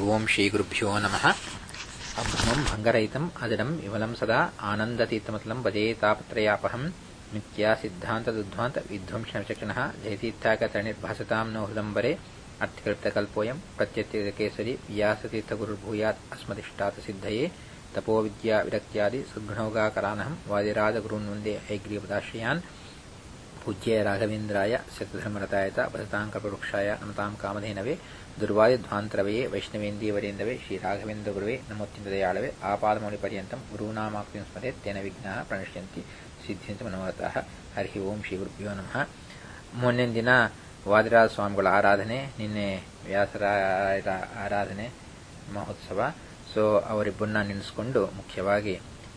ಓಂ ಶ್ರೀ ಗುರುಭ್ಯೋ ನಮಃ ಅಭ್ರಮಂ ಭಂಗರಹಿತಂ ಅಜಡಂ ವಿಮಲಂ ಸದಾ ಆನಂದತೀರ್ಥಮತಲಂ ಭಜೇ ತಾಪತ್ರಯಾಪಹಂ ನಿತ್ಯ ಸಿದ್ಧಾಂತದುಧ್ವಾಂತ ವಿಧ್ವಂಸನಚಕ್ಷಣಃ ಜಯತೀರ್ಥಾಗತನಿರ್ಭಾಸತಾಂ ನೋ ಹೃದಂಬರೆ ಅರ್ಥಕಲ್ಪೋಯಂ ಪ್ರತ್ಯತ್ಯಕೇಸರಿ ವ್ಯಾಸತೀರ್ಥಗುರುರ್ಭೂಯಾತ್ ಅಸ್ಮದಿಷ್ಟಾತ ಸಿದ್ಧಯೇ ತಪೋವಿದ್ಯಾ ವಿರಕ್ತ್ಯಾದಿ ಸದ್ಗುಣೌಗಾಕರಾನಹಂ ವಾದಿರಾಜಗುರುನ್ ವಂದೇ ಹೈಗ್ರೀವದಾಶ್ರಯಾನ್ ಪೂಜ್ಯ ರಾಘವೇಂದ್ರಾಯ ಶತಧರ್ಮರತಾಯತ ಭರತಾಂಕಪರುಕ್ಷಾಯ ನಮತಾಂ ಕಾಮಧೇನವೇ ದುರ್ವಾಯುಧ್ವಾಂತರವಯೇ ವೈಷ್ಣವೇಂದೀವರೇಂದವೇ ಶ್ರೀ ರಾಘವೇಂದ್ರ ಗುರುವೇ ನಮೋತ್ಯಂತ ದಯಾಳವೇ ಆಪಾದಮೌಳಿ ಪರ್ಯಂತಂ ಗುರುನಾಮಾಕ್ತಿಂ ಸ್ಮರೆ ತೇನ ವಿಘ್ನಃ ಪ್ರಣಶ್ಯಂತಿ ಸಿದ್ಧಿಯಂತ ಮನೋರಥಃ ಹರಿ ಓಂ ಶ್ರೀ ಗುರುಭ್ಯೋ ನಮಃ ಮೊನ್ನೆಯ ದಿನ ವಾದಿರಾಜ ಸ್ವಾಮಿಗಳ ಆರಾಧನೆ ನಿನ್ನೆ ವ್ಯಾಸರಾಯರ ಆರಾಧನೆ ಮಹೋತ್ಸವ ಸೊ ಅವರಿಬ್ಬರನ್ನ ನೆನೆಸ್ಕೊಂಡು ಮುಖ್ಯವಾಗಿ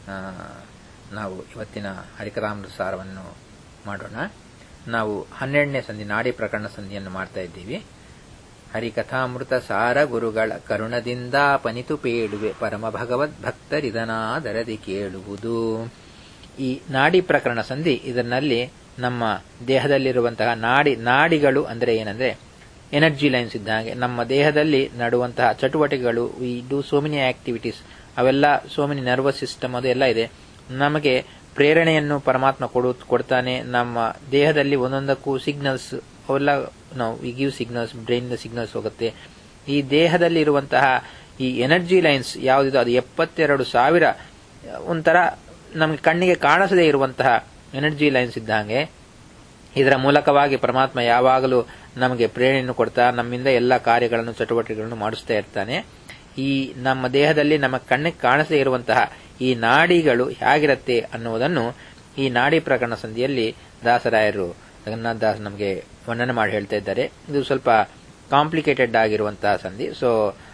ನಾವು ಇವತ್ತಿನ ಹರಿಕರಾಮೃತ ಸಾರವನ್ನು ಮಾಡೋಣ ನಾವು ಹನ್ನೆರಡನೇ ಸಂಧಿ ನಾಡಿ ಪ್ರಕರಣ ಸಂಧಿಯನ್ನು ಮಾಡ್ತಾ ಇದ್ದೀವಿ ಹರಿಕಥಾಮೃತ ಸಾರ ಗುರುಗಳ ಕರುಣದಿಂದ ಪನಿತು ಪೇಳುವೆ ಪರಮ ಭಗವದ್ ಭಕ್ತರಿದನಾದರದಿ ಕೇಳುವುದು ಈ ನಾಡಿ ಪ್ರಕರಣ ಸಂಧಿ ಇದರಲ್ಲಿ ನಮ್ಮ ದೇಹದಲ್ಲಿರುವಂತಹ ನಾಡಿ ನಾಡಿಗಳು ಅಂದರೆ ಏನಂದ್ರೆ ಎನರ್ಜಿ ಲೈನ್ಸ್ ಇದ್ದ ಹಾಗೆ ನಮ್ಮ ದೇಹದಲ್ಲಿ ನಡುವಂತಹ ಚಟುವಟಿಕೆಗಳು we do so many activities ಅವೆಲ್ಲ ಸೋ ಮೆನಿ ನರ್ವಸ್ ಸಿಸ್ಟಮ್ ಅದು ಎಲ್ಲ ಇದೆ ನಮಗೆ ಪ್ರೇರಣೆಯನ್ನು ಪರಮಾತ್ಮ ಕೊಡು ಕೊಡ್ತಾನೆ ನಮ್ಮ ದೇಹದಲ್ಲಿ ಒಂದೊಂದಕ್ಕೂ ಸಿಗ್ನಲ್ಸ್ ಅವೆಲ್ಲ ನಾವು ಈ ಗಿವ್ ಸಿಗ್ನಲ್ಸ್ ಬ್ರೈನ್ ಸಿಗ್ನಲ್ಸ್ ಹೋಗುತ್ತೆ ಈ ದೇಹದಲ್ಲಿ ಇರುವಂತಹ ಈ ಎನರ್ಜಿ ಲೈನ್ಸ್ ಯಾವುದಿದೆ ಅದು ಎಪ್ಪತ್ತೆರಡು ಸಾವಿರ ಒಂಥರ ನಮಗೆ ಕಣ್ಣಿಗೆ ಕಾಣಿಸದೇ ಇರುವಂತಹ ಎನರ್ಜಿ ಲೈನ್ಸ್ ಇದ್ದಂಗೆ ಇದರ ಮೂಲಕವಾಗಿ ಪರಮಾತ್ಮ ಯಾವಾಗಲೂ ನಮಗೆ ಪ್ರೇರಣೆಯನ್ನು ಕೊಡ್ತಾ ನಮ್ಮಿಂದ ಎಲ್ಲ ಕಾರ್ಯಗಳನ್ನು ಚಟುವಟಿಕೆಗಳನ್ನು ಮಾಡಿಸ್ತಾ ಇರ್ತಾನೆ ಈ ನಮ್ಮ ದೇಹದಲ್ಲಿ ನಮ್ಮ ಕಣ್ಣಿಗೆ ಕಾಣಿಸದೇ ಇರುವಂತಹ ಈ ನಾಡಿಗಳು ಹೇಗಿರುತ್ತೆ ಅನ್ನುವುದನ್ನು ಈ ನಾಡಿ ಪ್ರಕರಣ ಸಂಧಿಯಲ್ಲಿ ದಾಸರಾಯರು ಜಗನ್ನಾಥ ದಾಸ್ ನಮಗೆ ವರ್ಣನೆ ಮಾಡಿ ಹೇಳ್ತಾ ಇದ್ದಾರೆ ಇದು ಸ್ವಲ್ಪ ಕಾಂಪ್ಲಿಕೇಟೆಡ್ ಆಗಿರುವಂತಹ ಸಂಧಿ ಸೊ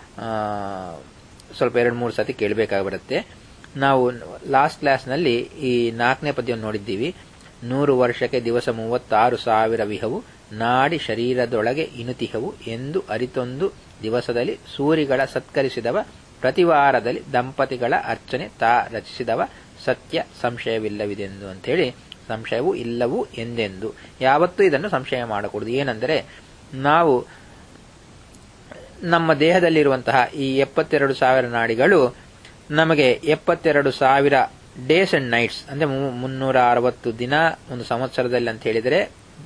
ಸ್ವಲ್ಪ ಎರಡು ಮೂರು ಸತಿ ಕೇಳಬೇಕಾಗ್ಬಿಡುತ್ತೆ ನಾವು ಲಾಸ್ಟ್ ಕ್ಲಾಸ್ನಲ್ಲಿ ಈ ನಾಲ್ಕನೇ ಪದ್ಯವನ್ನು ನೋಡಿದ್ದೀವಿ ನೂರು ವರ್ಷಕ್ಕೆ ದಿವಸ ಮೂವತ್ತಾರು ಸಾವಿರ ವಿಹವು ನಾಡಿ ಶರೀರದೊಳಗೆ ಇನುತಿಹವು ಎಂದು ಅರಿತೊಂದು ದಿವಸದಲ್ಲಿ ಸೂರಿಗಳ ಸತ್ಕರಿಸಿದವ ಪ್ರತಿವಾರದಲ್ಲಿ ದಂಪತಿಗಳ ಅರ್ಚನೆ ತಾ ರಚಿಸಿದವ ಸತ್ಯ ಸಂಶಯವಿಲ್ಲವಿದೆಂದು ಅಂತೇಳಿ ಸಂಶಯವೂ ಇಲ್ಲವೂ ಎಂದೆಂದು ಯಾವತ್ತೂ ಇದನ್ನು ಸಂಶಯ ಮಾಡಕೂಡದು ಏನೆಂದರೆ ನಾವು ನಮ್ಮ ದೇಹದಲ್ಲಿರುವಂತಹ ಈ ಎಪ್ಪತ್ತೆರಡು ಸಾವಿರ ನಾಡಿಗಳು ನಮಗೆ ಎಪ್ಪತ್ತೆರಡು ಸಾವಿರ ಡೇಸ್ ಅಂಡ್ ನೈಟ್ಸ್ ಅಂದ್ರೆ ಮುನ್ನೂರ ಅರವತ್ತು ದಿನ ಒಂದು ಸಂವತ್ಸರದಲ್ಲಿ ಅಂತ ಹೇಳಿದರೆ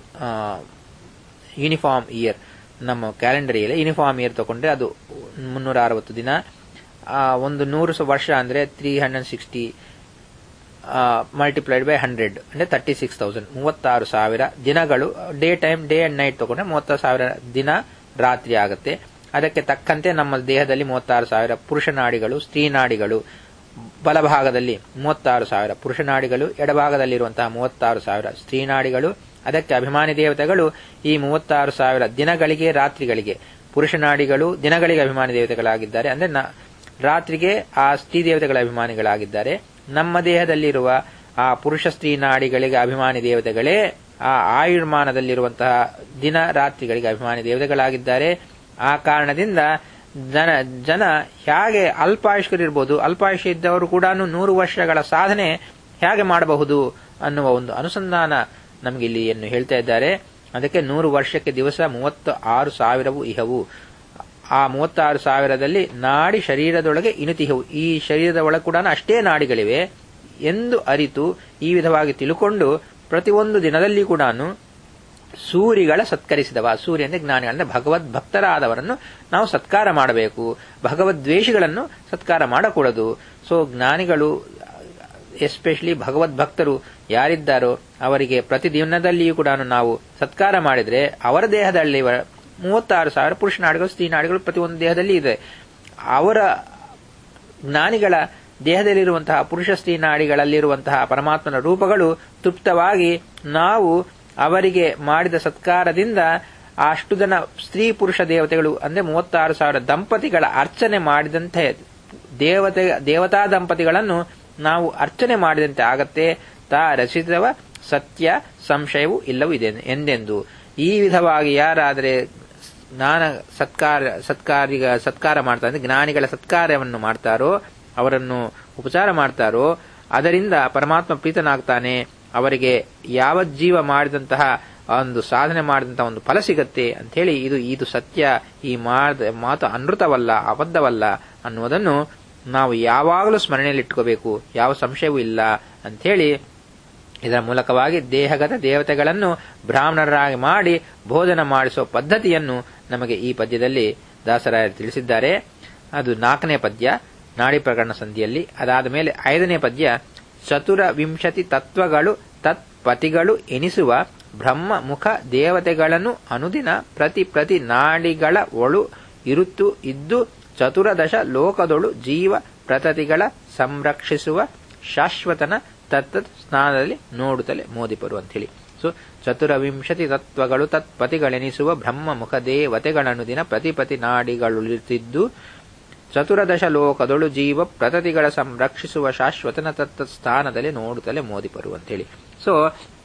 ಯೂನಿಫಾರ್ಮ್ ಇಯರ್ ನಮ್ಮ ಕ್ಯಾಲೆಂಡರ್ ಇಯರ್ ಯೂನಿಫಾರ್ಮ್ ಇಯರ್ ತಗೊಂಡ್ರೆ ಅದು ಮುನ್ನೂರ ಅರವತ್ತು ದಿನ ಒಂದು ನೂರು ವರ್ಷ ಅಂದ್ರೆ three hundred sixty multiplied by hundred ಅಂದ್ರೆ ತರ್ಟಿ ಸಿಕ್ಸ್ ತೌಸಂಡ್ ಮೂವತ್ತಾರು ಸಾವಿರ ದಿನಗಳು day time day and night ತಗೊಂಡ್ರೆ ಮೂವತ್ತಾರು ಸಾವಿರ ದಿನ ರಾತ್ರಿ ಆಗುತ್ತೆ ಅದಕ್ಕೆ ತಕ್ಕಂತೆ ನಮ್ಮ ದೇಹದಲ್ಲಿ ಮೂವತ್ತಾರು ಸಾವಿರ ಪುರುಷ ನಾಡಿಗಳು ಸ್ತ್ರೀ ನಾಡಿಗಳು ಬಲಭಾಗದಲ್ಲಿ ಮೂವತ್ತಾರು ಸಾವಿರ ಪುರುಷ ನಾಡಿಗಳು ಎಡಭಾಗದಲ್ಲಿರುವಂತಹ ಮೂವತ್ತಾರು ಸಾವಿರ ಸ್ತ್ರೀ ನಾಡಿಗಳು ಅದಕ್ಕೆ ಅಭಿಮಾನಿ ದೇವತೆಗಳು ಈ ಮೂವತ್ತಾರು ಸಾವಿರ ದಿನಗಳಿಗೆ ರಾತ್ರಿಗಳಿಗೆ ಪುರುಷ ನಾಡಿಗಳು ದಿನಗಳಿಗೆ ಅಭಿಮಾನಿ ದೇವತೆಗಳಾಗಿದ್ದಾರೆ ಅಂದ್ರೆ ರಾತ್ರಿಗೆ ಆ ಸ್ತ್ರೀ ದೇವತೆಗಳ ಅಭಿಮಾನಿಗಳಾಗಿದ್ದಾರೆ ನಮ್ಮ ದೇಹದಲ್ಲಿರುವ ಆ ಪುರುಷ ಸ್ತ್ರೀ ನಾಡಿಗಳಿಗೆ ಅಭಿಮಾನಿ ದೇವತೆಗಳೇ ಆ ಆಯುರ್ಮಾನದಲ್ಲಿರುವಂತಹ ದಿನ ರಾತ್ರಿಗಳಿಗೆ ಅಭಿಮಾನಿ ದೇವತೆಗಳಾಗಿದ್ದಾರೆ ಆ ಕಾರಣದಿಂದ ಜನ ಜನ ಹೇಗೆ ಅಲ್ಪಾಯುಷ್ಕರಿರ್ಬೋದು ಅಲ್ಪಾಯುಷ್ಯ ಇದ್ದವರು ಕೂಡ ನೂರು ವರ್ಷಗಳ ಸಾಧನೆ ಹೇಗೆ ಮಾಡಬಹುದು ಅನ್ನುವ ಒಂದು ಅನುಸಂಧಾನ ನಮಗೆ ಇಲ್ಲಿ ಏನು ಹೇಳ್ತಾ ಇದ್ದಾರೆ ಅದಕ್ಕೆ ನೂರು ವರ್ಷಕ್ಕೆ ದಿವಸ ಮೂವತ್ತು ಆರು ಸಾವಿರವು ಇಹವು ಆ ಮೂವತ್ತಾರು ಸಾವಿರದಲ್ಲಿ ನಾಡಿ ಶರೀರದೊಳಗೆ ಇನುತಿಹವು ಈ ಶರೀರದ ಒಳಗೆ ಕೂಡ ಅಷ್ಟೇ ನಾಡಿಗಳಿವೆ ಎಂದು ಅರಿತು ಈ ವಿಧವಾಗಿ ತಿಳ್ಕೊಂಡು ಪ್ರತಿಯೊಂದು ದಿನದಲ್ಲಿ ಕೂಡ ಸೂರಿಗಳ ಸತ್ಕರಿಸಿದವ ಸೂರ್ಯ ಅಂದ್ರೆ ಜ್ಞಾನಿಗಳನ್ನ ಭಗವದ್ ಭಕ್ತರಾದವರನ್ನು ನಾವು ಸತ್ಕಾರ ಮಾಡಬೇಕು ಭಗವದ್ ದ್ವೇಷಿಗಳನ್ನು ಸತ್ಕಾರ ಮಾಡಕೂಡದು ಸೊ ಜ್ಞಾನಿಗಳು ಎಸ್ಪೆಷಲಿ ಭಗವದ್ ಭಕ್ತರು ಯಾರಿದ್ದಾರೋ ಅವರಿಗೆ ಪ್ರತಿದಿನದಲ್ಲಿಯೂ ಕೂಡ ನಾವು ಸತ್ಕಾರ ಮಾಡಿದ್ರೆ ಅವರ ದೇಹದಲ್ಲಿ ಮೂವತ್ತಾರು ಸಾವಿರ ಪುರುಷ ನಾಡಿಗಳು ಸ್ತ್ರೀ ನಾಡಿಗಳು ಪ್ರತಿಯೊಂದು ದೇಹದಲ್ಲಿ ಇದೆ ಅವರ ಜ್ಞಾನಿಗಳ ದೇಹದಲ್ಲಿರುವಂತಹ ಪುರುಷ ಸ್ತ್ರೀ ನಾಡಿಗಳಲ್ಲಿರುವಂತಹ ಪರಮಾತ್ಮನ ರೂಪಗಳು ತೃಪ್ತವಾಗಿ ನಾವು ಅವರಿಗೆ ಮಾಡಿದ ಸತ್ಕಾರದಿಂದ ಅಷ್ಟು ಜನ ಸ್ತ್ರೀ ಪುರುಷ ದೇವತೆಗಳು ಅಂದ್ರೆ ಮೂವತ್ತಾರು ಸಾವಿರ ದಂಪತಿಗಳ ಅರ್ಚನೆ ಮಾಡಿದಂತೆ ದೇವತೆ ದೇವತಾ ದಂಪತಿಗಳನ್ನು ನಾವು ಅರ್ಚನೆ ಮಾಡಿದಂತೆ ಆಗತ್ತೆ ತಾ ರಚಿಸಿದವ ಸತ್ಯ ಸಂಶಯವೂ ಇಲ್ಲವೂ ಇದೆ ಎಂದೆಂದು ಈ ವಿಧವಾಗಿ ಯಾರಾದರೆ ಜ್ಞಾನ ಸತ್ಕಾರ ಸತ್ಕಾರಿಗ ಸತ್ಕಾರ ಮಾಡ್ತಾರೆ ಅಂದ್ರೆ ಜ್ಞಾನಿಗಳ ಸತ್ಕಾರವನ್ನು ಮಾಡ್ತಾರೋ ಅವರನ್ನು ಉಪಚಾರ ಮಾಡ್ತಾರೋ ಅದರಿಂದ ಪರಮಾತ್ಮ ಪ್ರೀತನಾಗ್ತಾನೆ ಅವರಿಗೆ ಯಾವ ಜೀವ ಮಾಡಿದಂತಹ ಒಂದು ಸಾಧನೆ ಮಾಡಿದಂತ ಒಂದು ಫಲ ಸಿಗತ್ತೆ ಅಂತ ಹೇಳಿ ಇದು ಇದು ಸತ್ಯ ಈ ಮಾತು ಅನೃತವಲ್ಲ ಅಬದ್ಧವಲ್ಲ ಅನ್ನುವುದನ್ನು ನಾವು ಯಾವಾಗಲೂ ಸ್ಮರಣೆಯಲ್ಲಿಟ್ಕೋಬೇಕು ಯಾವ ಸಂಶಯವೂ ಇಲ್ಲ ಅಂಥೇಳಿ ಇದರ ಮೂಲಕವಾಗಿ ದೇಹಗತ ದೇವತೆಗಳನ್ನು ಬ್ರಾಹ್ಮಣರಾಗಿ ಮಾಡಿ ಭೋಜನ ಮಾಡಿಸುವ ಪದ್ಧತಿಯನ್ನು ನಮಗೆ ಈ ಪದ್ಯದಲ್ಲಿ ದಾಸರಾಯರು ತಿಳಿಸಿದ್ದಾರೆ ಅದು ನಾಲ್ಕನೇ ಪದ್ಯ ನಾಡಿ ಪ್ರಕರಣ ಸಂಧಿಯಲ್ಲಿ ಅದಾದ ಮೇಲೆ ಐದನೇ ಪದ್ಯ ಚತುರ ವಿಂಶತಿ ತತ್ವಗಳು ತತ್ಪತಿಗಳು ಎನಿಸುವ ಬ್ರಹ್ಮ ಮುಖ ದೇವತೆಗಳನ್ನು ಅನುದಿನ ಪ್ರತಿ ಪ್ರತಿ ನಾಡಿಗಳ ಒಳು ಇರುತ್ತು ಇದ್ದು ಚತುರದಶ ಲೋಕದೊಳು ಜೀವ ಪ್ರತತಿಗಳ ಸಂರಕ್ಷಿಸುವ ಶಾಶ್ವತನ ತತ್ತತ್ ಸ್ನಾನದಲ್ಲಿ ನೋಡುತ್ತಲೇ ಮೋದಿಪರು ಅಂತೇಳಿ ಸೊ ಚತುರವಿಂಶತಿ ತತ್ವಗಳು ತತ್ಪತಿಗಳೆನಿಸುವ ಬ್ರಹ್ಮ ಮುಖ ದೇವತೆಗಳನ್ನು ದಿನ ಪ್ರತಿಪತಿ ನಾಡಿಗಳುಳಿತಿದ್ದು ಚತುರದಶ ಲೋಕದೊಳು ಜೀವ ಪ್ರತತಿಗಳ ಸಂರಕ್ಷಿಸುವ ಶಾಶ್ವತನ ತತ್ತ ಸ್ಥಾನದಲ್ಲಿ ನೋಡುತ್ತಲೇ ಮೋದಿಪರು ಅಂತೇಳಿ ಸೊ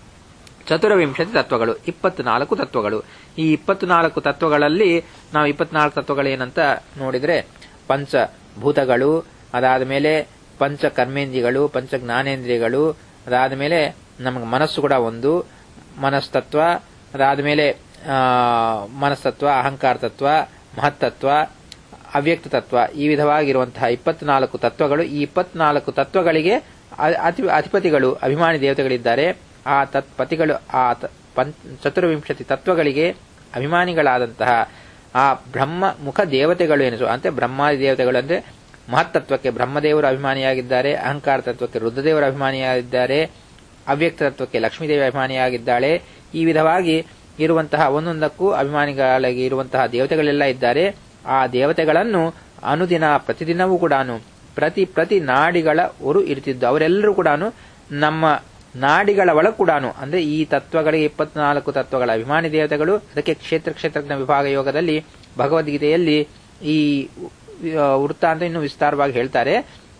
ಚತುರವಿಂಶತಿ ತತ್ವಗಳು ಇಪ್ಪತ್ನಾಲ್ಕು ತತ್ವಗಳು ಈ ಇಪ್ಪತ್ನಾಲ್ಕು ತತ್ವಗಳಲ್ಲಿ ನಾವು ಇಪ್ಪತ್ನಾಲ್ಕು ತತ್ವಗಳು ಏನಂತ ನೋಡಿದ್ರೆ ಪಂಚಭೂತಗಳು ಅದಾದ ಮೇಲೆ ಪಂಚ ಕರ್ಮೇಂದ್ರಿಯಗಳು ಪಂಚ ಜ್ಞಾನೇಂದ್ರಿಯಗಳು ಅದಾದ ಮೇಲೆ ನಮಗೆ ಮನಸ್ಸು ಕೂಡ ಒಂದು ಮನಸ್ತತ್ವ ಅದಾದ ಮೇಲೆ ಮನಸ್ತತ್ವ ಅಹಂಕಾರ ತತ್ವ ಮಹತ್ತತ್ವ ಅವ್ಯಕ್ತ ತತ್ವ ಈ ವಿಧವಾಗಿರುವಂತಹ ಇಪ್ಪತ್ನಾಲ್ಕು ತತ್ವಗಳು ಈ ಇಪ್ಪತ್ನಾಲ್ಕು ತತ್ವಗಳಿಗೆ ಅತಿ ಅಧಿಪತಿಗಳು ಅಭಿಮಾನಿ ದೇವತೆಗಳಿದ್ದಾರೆ ಆ ತತ್ಪತಿಗಳು ಆ ಚತುರ್ವಿಂಶತಿ ತತ್ವಗಳಿಗೆ ಅಭಿಮಾನಿಗಳಾದಂತಹ ಆ ಬ್ರಹ್ಮ ಮುಖ ದೇವತೆಗಳು ಎನಿಸುವ ಅಂದ್ರೆ ಬ್ರಹ್ಮಾದಿ ದೇವತೆಗಳು ಅಂದ್ರೆ ಮಹತ್ತತ್ವಕ್ಕೆ ಬ್ರಹ್ಮದೇವರು ಅಭಿಮಾನಿಯಾಗಿದ್ದಾರೆ ಅಹಂಕಾರ ತತ್ವಕ್ಕೆ ರುದ್ರದೇವರು ಅಭಿಮಾನಿಯಾಗಿದ್ದಾರೆ ಅವ್ಯಕ್ತ ತತ್ವಕ್ಕೆ ಲಕ್ಷ್ಮೀದೇವಿ ಅಭಿಮಾನಿಯಾಗಿದ್ದಾಳೆ ಈ ವಿಧವಾಗಿ ಇರುವಂತಹ ಒಂದೊಂದಕ್ಕೂ ಅಭಿಮಾನಿಗಳಾಗಿ ಇರುವಂತಹ ದೇವತೆಗಳೆಲ್ಲ ಇದ್ದಾರೆ ಆ ದೇವತೆಗಳನ್ನು ಅನುದಿನ ಪ್ರತಿದಿನವೂ ಕೂಡ ಪ್ರತಿ ಪ್ರತಿ ನಾಡಿಗಳ ಒರು ಇರುತ್ತಿದ್ದು ಅವರೆಲ್ಲರೂ ಕೂಡ ನಮ್ಮ ನಾಡಿಗಳ ಒಳ ಕೂಡ ಅಂದ್ರೆ ಈ ತತ್ವಗಳಿಗೆ ಇಪ್ಪತ್ನಾಲ್ಕು ತತ್ವಗಳ ಅಭಿಮಾನಿ ದೇವತೆಗಳು ಅದಕ್ಕೆ ಕ್ಷೇತ್ರ ಕ್ಷೇತ್ರಜ್ಞ ವಿಭಾಗ ಯೋಗದಲ್ಲಿ ಭಗವದ್ಗೀತೆಯಲ್ಲಿ ಈ ವೃತ್ತಾಂತ ಇನ್ನು ವಿಸ್ತಾರವಾಗಿ ಹೇಳ್ತಾರೆ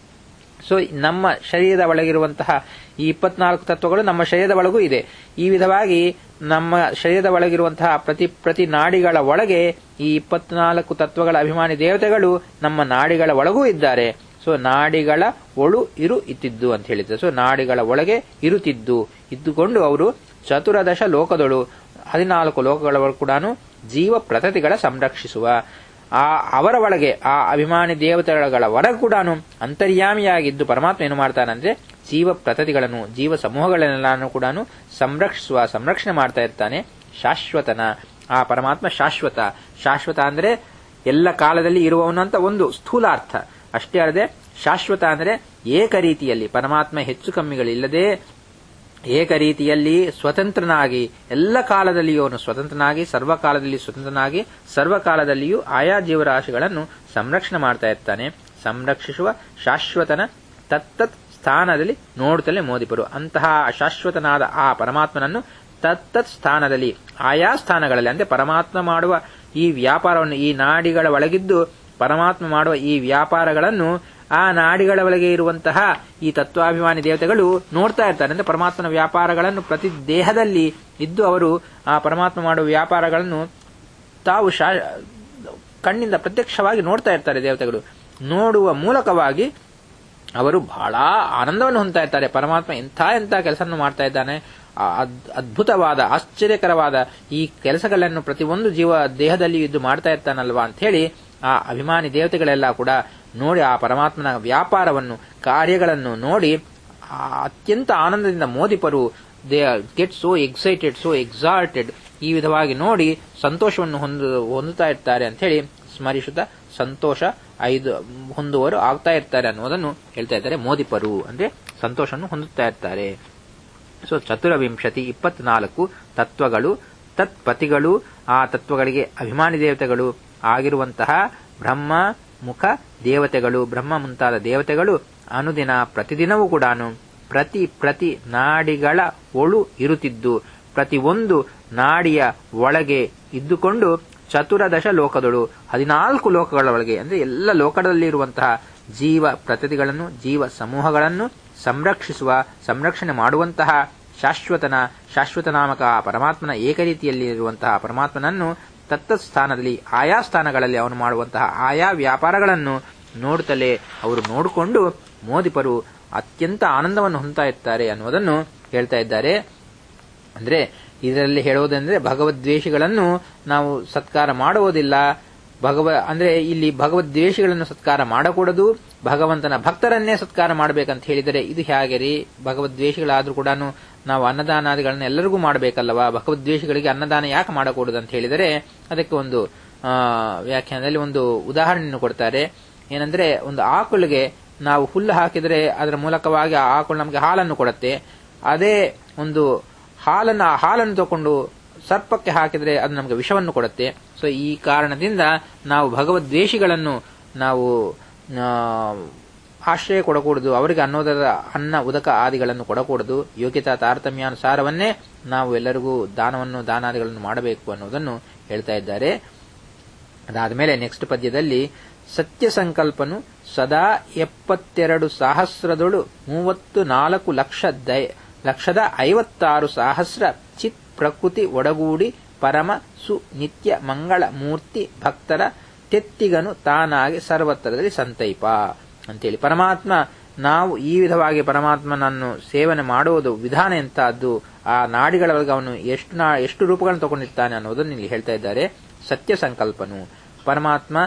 ಸೊ ನಮ್ಮ ಶರೀರದ ಒಳಗಿರುವಂತಹ ಈ ಇಪ್ಪತ್ನಾಲ್ಕು ತತ್ವಗಳು ನಮ್ಮ ಶರೀರದ ಒಳಗೂ ಇದೆ ಈ ವಿಧವಾಗಿ ನಮ್ಮ ಶರೀರದ ಒಳಗಿರುವಂತಹ ಪ್ರತಿ ಪ್ರತಿ ನಾಡಿಗಳ ಒಳಗೆ ಈ ಇಪ್ಪತ್ನಾಲ್ಕು ತತ್ವಗಳ ಅಭಿಮಾನಿ ದೇವತೆಗಳು ನಮ್ಮ ನಾಡಿಗಳ ಒಳಗೂ ಇದ್ದಾರೆ ಸೊ ನಾಡಿಗಳ ಒಳು ಇರು ಇತ್ತಿದ್ದು ಅಂತ ಹೇಳಿದ್ದಾರೆ ಸೊ ನಾಡಿಗಳ ಒಳಗೆ ಇರುತ್ತಿದ್ದು ಇದ್ದುಕೊಂಡು ಅವರು ಚತುರದಶ ಲೋಕದೊಳು ಹದಿನಾಲ್ಕು ಲೋಕಗಳ ಕೂಡ ಜೀವ ಪ್ರತತಿಗಳ ಸಂರಕ್ಷಿಸುವ ಆ ಅವರ ಒಳಗೆ ಆ ಅಭಿಮಾನಿ ದೇವತೆಗಳ ಹೊರಗೆ ಕೂಡ ಅಂತರ್ಯಾಮಿಯಾಗಿದ್ದು ಪರಮಾತ್ಮ ಏನು ಮಾಡ್ತಾನಂದ್ರೆ ಜೀವ ಪ್ರತತಿಗಳನ್ನು ಜೀವ ಸಮೂಹಗಳನ್ನೆಲ್ಲಾನು ಕೂಡ ಸಂರಕ್ಷಿಸುವ ಸಂರಕ್ಷಣೆ ಮಾಡ್ತಾ ಇರ್ತಾನೆ ಶಾಶ್ವತನ ಆ ಪರಮಾತ್ಮ ಶಾಶ್ವತ ಶಾಶ್ವತ ಅಂದ್ರೆ ಎಲ್ಲ ಕಾಲದಲ್ಲಿ ಇರುವವನು ಅಂತ ಒಂದು ಸ್ಥೂಲಾರ್ಥ ಅಷ್ಟೇ ಅಲ್ಲದೆ ಶಾಶ್ವತ ಅಂದ್ರೆ ಏಕ ರೀತಿಯಲ್ಲಿ ಪರಮಾತ್ಮ ಹೆಚ್ಚು ಕಮ್ಮಿಗಳಿಲ್ಲದೆ ಏಕ ರೀತಿಯಲ್ಲಿ ಸ್ವತಂತ್ರನಾಗಿ ಎಲ್ಲ ಕಾಲದಲ್ಲಿಯೂ ಅವನು ಸ್ವತಂತ್ರನಾಗಿ ಸರ್ವಕಾಲದಲ್ಲಿ ಸ್ವತಂತ್ರನಾಗಿ ಸರ್ವಕಾಲದಲ್ಲಿಯೂ ಆಯಾ ಜೀವರಾಶಿಗಳನ್ನು ಸಂರಕ್ಷಣೆ ಮಾಡ್ತಾ ಇರ್ತಾನೆ ಸಂರಕ್ಷಿಸುವ ಶಾಶ್ವತನ ತತ್ತತ್ ಸ್ಥಾನದಲ್ಲಿ ನೋಡುತ್ತಲೇ ಮೋದಿಪರು ಅಂತಹ ಶಾಶ್ವತನಾದ ಆ ಪರಮಾತ್ಮನನ್ನು ತತ್ತತ್ ಸ್ಥಾನದಲ್ಲಿ ಆಯಾ ಸ್ಥಾನಗಳಲ್ಲಿ ಅಂದ್ರೆ ಪರಮಾತ್ಮ ಮಾಡುವ ಈ ವ್ಯಾಪಾರವನ್ನು ಈ ನಾಡಿಗಳ ಒಳಗಿದ್ದು ಪರಮಾತ್ಮ ಮಾಡುವ ಈ ವ್ಯಾಪಾರಗಳನ್ನು ಆ ನಾಡಿಗಳ ಒಳಗೆ ಇರುವಂತಹ ಈ ತತ್ವಾಭಿಮಾನಿ ದೇವತೆಗಳು ನೋಡ್ತಾ ಇರ್ತಾರೆ ಅಂದ್ರೆ ಪರಮಾತ್ಮನ ವ್ಯಾಪಾರಗಳನ್ನು ಪ್ರತಿ ದೇಹದಲ್ಲಿ ಇದ್ದು ಅವರು ಆ ಪರಮಾತ್ಮ ಮಾಡುವ ವ್ಯಾಪಾರಗಳನ್ನು ತಾವು ಶಾ ಕಣ್ಣಿಂದ ಪ್ರತ್ಯಕ್ಷವಾಗಿ ನೋಡ್ತಾ ಇರ್ತಾರೆ ದೇವತೆಗಳು ನೋಡುವ ಮೂಲಕವಾಗಿ ಅವರು ಬಹಳ ಆನಂದವನ್ನು ಹೊಂದ್ತಾ ಇರ್ತಾರೆ ಪರಮಾತ್ಮ ಎಂಥ ಎಂಥ ಕೆಲಸವನ್ನು ಮಾಡ್ತಾ ಇದ್ದಾನೆ ಅದ್ಭುತವಾದ ಆಶ್ಚರ್ಯಕರವಾದ ಈ ಕೆಲಸಗಳನ್ನು ಪ್ರತಿಯೊಂದು ಜೀವ ದೇಹದಲ್ಲಿ ಇದ್ದು ಮಾಡ್ತಾ ಇರ್ತಾನಲ್ವಾ ಅಂತ ಹೇಳಿ ಆ ಅಭಿಮಾನಿ ದೇವತೆಗಳೆಲ್ಲ ಕೂಡ ನೋಡಿ ಆ ಪರಮಾತ್ಮನ ವ್ಯಾಪಾರವನ್ನು ಕಾರ್ಯಗಳನ್ನು ನೋಡಿ ಅತ್ಯಂತ ಆನಂದದಿಂದ ಮೋದಿಪರು they get so excited so exalted ಈ ವಿಧವಾಗಿ ನೋಡಿ ಸಂತೋಷವನ್ನು ಹೊಂದು ಹೊಂದುತ್ತಾ ಇರ್ತಾರೆ ಅಂತ ಹೇಳಿ ಸ್ಮರಿಸುತ್ತಾ ಸಂತೋಷ ಐದು ಹೊಂದುವರು ಆಗ್ತಾ ಇರ್ತಾರೆ ಅನ್ನೋದನ್ನು ಹೇಳ್ತಾ ಇದ್ದಾರೆ ಮೋದಿಪರು ಅಂದ್ರೆ ಸಂತೋಷವನ್ನು ಹೊಂದುತ್ತಾ ಇರ್ತಾರೆ ಸೊ ಚತುರವಿಂಶತಿ ಇಪ್ಪತ್ನಾಲ್ಕು ತತ್ವಗಳು ತತ್ಪತಿಗಳು ಆ ತತ್ವಗಳಿಗೆ ಅಭಿಮಾನಿ ದೇವತೆಗಳು ಆಗಿರುವಂತಹ ಬ್ರಹ್ಮ ಮುಖ ದೇವತೆಗಳು ಬ್ರಹ್ಮ ಮುಂತಾದ ದೇವತೆಗಳು ಅನುದಿನ ಪ್ರತಿದಿನವೂ ಕೂಡ ಪ್ರತಿ ಪ್ರತಿ ನಾಡಿಗಳ ಒಳು ಇರುತ್ತಿದ್ದು ಪ್ರತಿ ಒಂದು ನಾಡಿಯ ಒಳಗೆ ಇದ್ದುಕೊಂಡು ಚತುರದಶ ಲೋಕದಳು ಹದಿನಾಲ್ಕು ಲೋಕಗಳ ಒಳಗೆ ಅಂದ್ರೆ ಎಲ್ಲ ಲೋಕದಲ್ಲಿರುವಂತಹ ಜೀವ ಪ್ರತಿಗಳನ್ನು ಜೀವ ಸಮೂಹಗಳನ್ನು ಸಂರಕ್ಷಿಸುವ ಸಂರಕ್ಷಣೆ ಮಾಡುವಂತಹ ಶಾಶ್ವತನ ಶಾಶ್ವತನಾಮಕ ಪರಮಾತ್ಮನ ಏಕರೀತಿಯಲ್ಲಿರುವಂತಹ ಪರಮಾತ್ಮನನ್ನು ತತ್ತ ಸ್ಥಾನದಲ್ಲಿ ಆಯಾ ಸ್ಥಾನಗಳಲ್ಲಿ ಅವನು ಮಾಡುವಂತಹ ಆಯಾ ವ್ಯಾಪಾರಗಳನ್ನು ನೋಡುತ್ತಲೇ ಅವರು ನೋಡಿಕೊಂಡು ಮೋದಿಪರು ಅತ್ಯಂತ ಆನಂದವನ್ನು ಹೊಂದ್ತಾ ಇರ್ತಾರೆ ಅನ್ನುವುದನ್ನು ಹೇಳ್ತಾ ಇದ್ದಾರೆ ಅಂದ್ರೆ ಇದರಲ್ಲಿ ಹೇಳುವುದೆಂದ್ರೆ ಭಗವದ್ವೇಷಿಗಳನ್ನು ನಾವು ಸತ್ಕಾರ ಮಾಡುವುದಿಲ್ಲ ಭಗವ ಅಂದ್ರೆ ಇಲ್ಲಿ ಭಗವದ್ವೇಷಿಗಳನ್ನು ಸತ್ಕಾರ ಮಾಡಕೂಡದು ಭಗವಂತನ ಭಕ್ತರನ್ನೇ ಸತ್ಕಾರ ಮಾಡಬೇಕಂತ ಹೇಳಿದರೆ ಇದು ಹೇಗೆ ರೀ ಭಗವದ್ವೇಷಿಗಳಾದ್ರೂ ಕೂಡ ನಾವು ಅನ್ನದಾನಾದಿಗಳನ್ನ ಎಲ್ಲರಿಗೂ ಮಾಡಬೇಕಲ್ಲವಾ ಭಗವದ್ವೇಷಿಗಳಿಗೆ ಅನ್ನದಾನ ಯಾಕೆ ಮಾಡಕೂಡದು ಅಂತ ಹೇಳಿದರೆ ಅದಕ್ಕೆ ಒಂದು ಆ, ವ್ಯಾಖ್ಯಾನದಲ್ಲಿ ಒಂದು ಉದಾಹರಣೆಯನ್ನು ಕೊಡ್ತಾರೆ ಏನಂದ್ರೆ ಒಂದು ಆಕಳಿಗೆ ನಾವು ಹುಲ್ಲು ಹಾಕಿದರೆ ಅದರ ಮೂಲಕವಾಗಿ ಆ ಆಕಳು ನಮಗೆ ಹಾಲನ್ನು ಕೊಡುತ್ತೆ ಅದೇ ಒಂದು ಹಾಲನ್ನು ಆ ಹಾಲನ್ನು ತಗೊಂಡು ಸರ್ಪಕ್ಕೆ ಹಾಕಿದರೆ ಅದು ನಮಗೆ ವಿಷವನ್ನು ಕೊಡುತ್ತೆ ಸೊ ಈ ಕಾರಣದಿಂದ ನಾವು ಭಗವದ್ವೇಷಿಗಳನ್ನು ನಾವು ಆ, ಆಶ್ರಯ ಕೊಡಕೂಡದು ಅವರಿಗೆ ಅನ್ನೋದರ ಅನ್ನ ಉದಕ ಆದಿಗಳನ್ನು ಕೊಡಕೂಡದು ಯೋಗ್ಯತಾ ತಾರತಮ್ಯಾನುಸಾರವನ್ನೇ ನಾವು ಎಲ್ಲರಿಗೂ ದಾನವನ್ನು ದಾನಾದಿಗಳನ್ನು ಮಾಡಬೇಕು ಅನ್ನೋದನ್ನು ಹೇಳ್ತಾ ಇದ್ದಾರೆ ಅದಾದ ಮೇಲೆ ನೆಕ್ಸ್ಟ್ ಪದ್ಯದಲ್ಲಿ ಸತ್ಯ ಸಂಕಲ್ಪನು ಸದಾ ಎಪ್ಪತ್ತೆರಡು ಸಹಸ್ರದೊಳು ಮೂವತ್ತು ನಾಲ್ಕು ಲಕ್ಷ ದಯ ಲಕ್ಷದ ಐವತ್ತಾರು ಸಹಸ್ರ ಚಿತ್ ಪ್ರಕೃತಿ ಒಡಗೂಡಿ ಪರಮ ಸು ನಿತ್ಯ ಮಂಗಳ ಮೂರ್ತಿ ಭಕ್ತರ ತೆತ್ತಿಗನು ತಾನಾಗಿ ಸರ್ವತ್ರದಲ್ಲಿ ಸಂತೈಪ ಅಂತೇಳಿ ಪರಮಾತ್ಮ ನಾವು ಈ ವಿಧವಾಗಿ ಪರಮಾತ್ಮನನ್ನು ಸೇವನೆ ಮಾಡುವುದು ವಿಧಾನ ಎಂತಹದ್ದು ಆ ನಾಡಿಗಳೊಳಗೆ ಅವನು ಎಷ್ಟು ನಾ ಎಷ್ಟು ರೂಪಗಳನ್ನು ತಗೊಂಡಿರ್ತಾನೆ ಅನ್ನೋದನ್ನು ಇಲ್ಲಿ ಹೇಳ್ತಾ ಇದ್ದಾರೆ ಸತ್ಯ ಸಂಕಲ್ಪನು ಪರಮಾತ್ಮ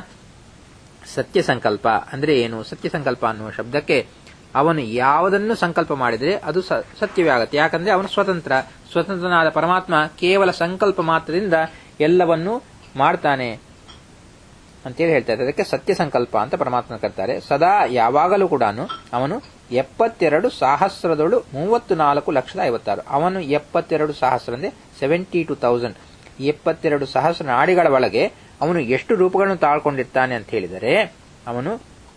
ಸತ್ಯ ಸಂಕಲ್ಪ ಅಂದ್ರೆ ಏನು ಸತ್ಯ ಸಂಕಲ್ಪ ಅನ್ನುವ ಶಬ್ದಕ್ಕೆ ಅವನು ಯಾವುದನ್ನು ಸಂಕಲ್ಪ ಮಾಡಿದರೆ ಅದು ಸ- ಸತ್ಯವೇ ಆಗುತ್ತೆ ಯಾಕಂದ್ರೆ ಅವನು ಸ್ವತಂತ್ರ ಸ್ವತಂತ್ರನಾದ ಪರಮಾತ್ಮ ಕೇವಲ ಸಂಕಲ್ಪ ಮಾತ್ರದಿಂದ ಎಲ್ಲವನ್ನೂ ಮಾಡ್ತಾನೆ ಅಂತೇಳಿ ಹೇಳ್ತಾ ಇದ್ದಾರೆ ಅದಕ್ಕೆ ಸತ್ಯ ಸಂಕಲ್ಪ ಅಂತ ಪರಮಾತ್ಮ ಕರ್ತಾರೆ ಸದಾ ಯಾವಾಗಲೂ ಕೂಡ ಅವನು ಎಪ್ಪತ್ತೆರಡು ಸಹಸ್ರದೊಳು ಮೂವತ್ತು ನಾಲ್ಕು ಲಕ್ಷದ ಐವತ್ತಾರು ಅವನು ಎಪ್ಪತ್ತೆರಡು ಸಹಸ್ರ ಅಂದ್ರೆ ಸೆವೆಂಟಿ ಟು ತೌಸಂಡ್ ಎಪ್ಪತ್ತೆರಡು ಸಹಸ್ರ ನಾಡಿಗಳ ಒಳಗೆ ಅವನು ಎಷ್ಟು ರೂಪಗಳನ್ನು ತಾಳ್ಕೊಂಡಿರ್ತಾನೆ ಅಂತ ಹೇಳಿದರೆ ಅವನು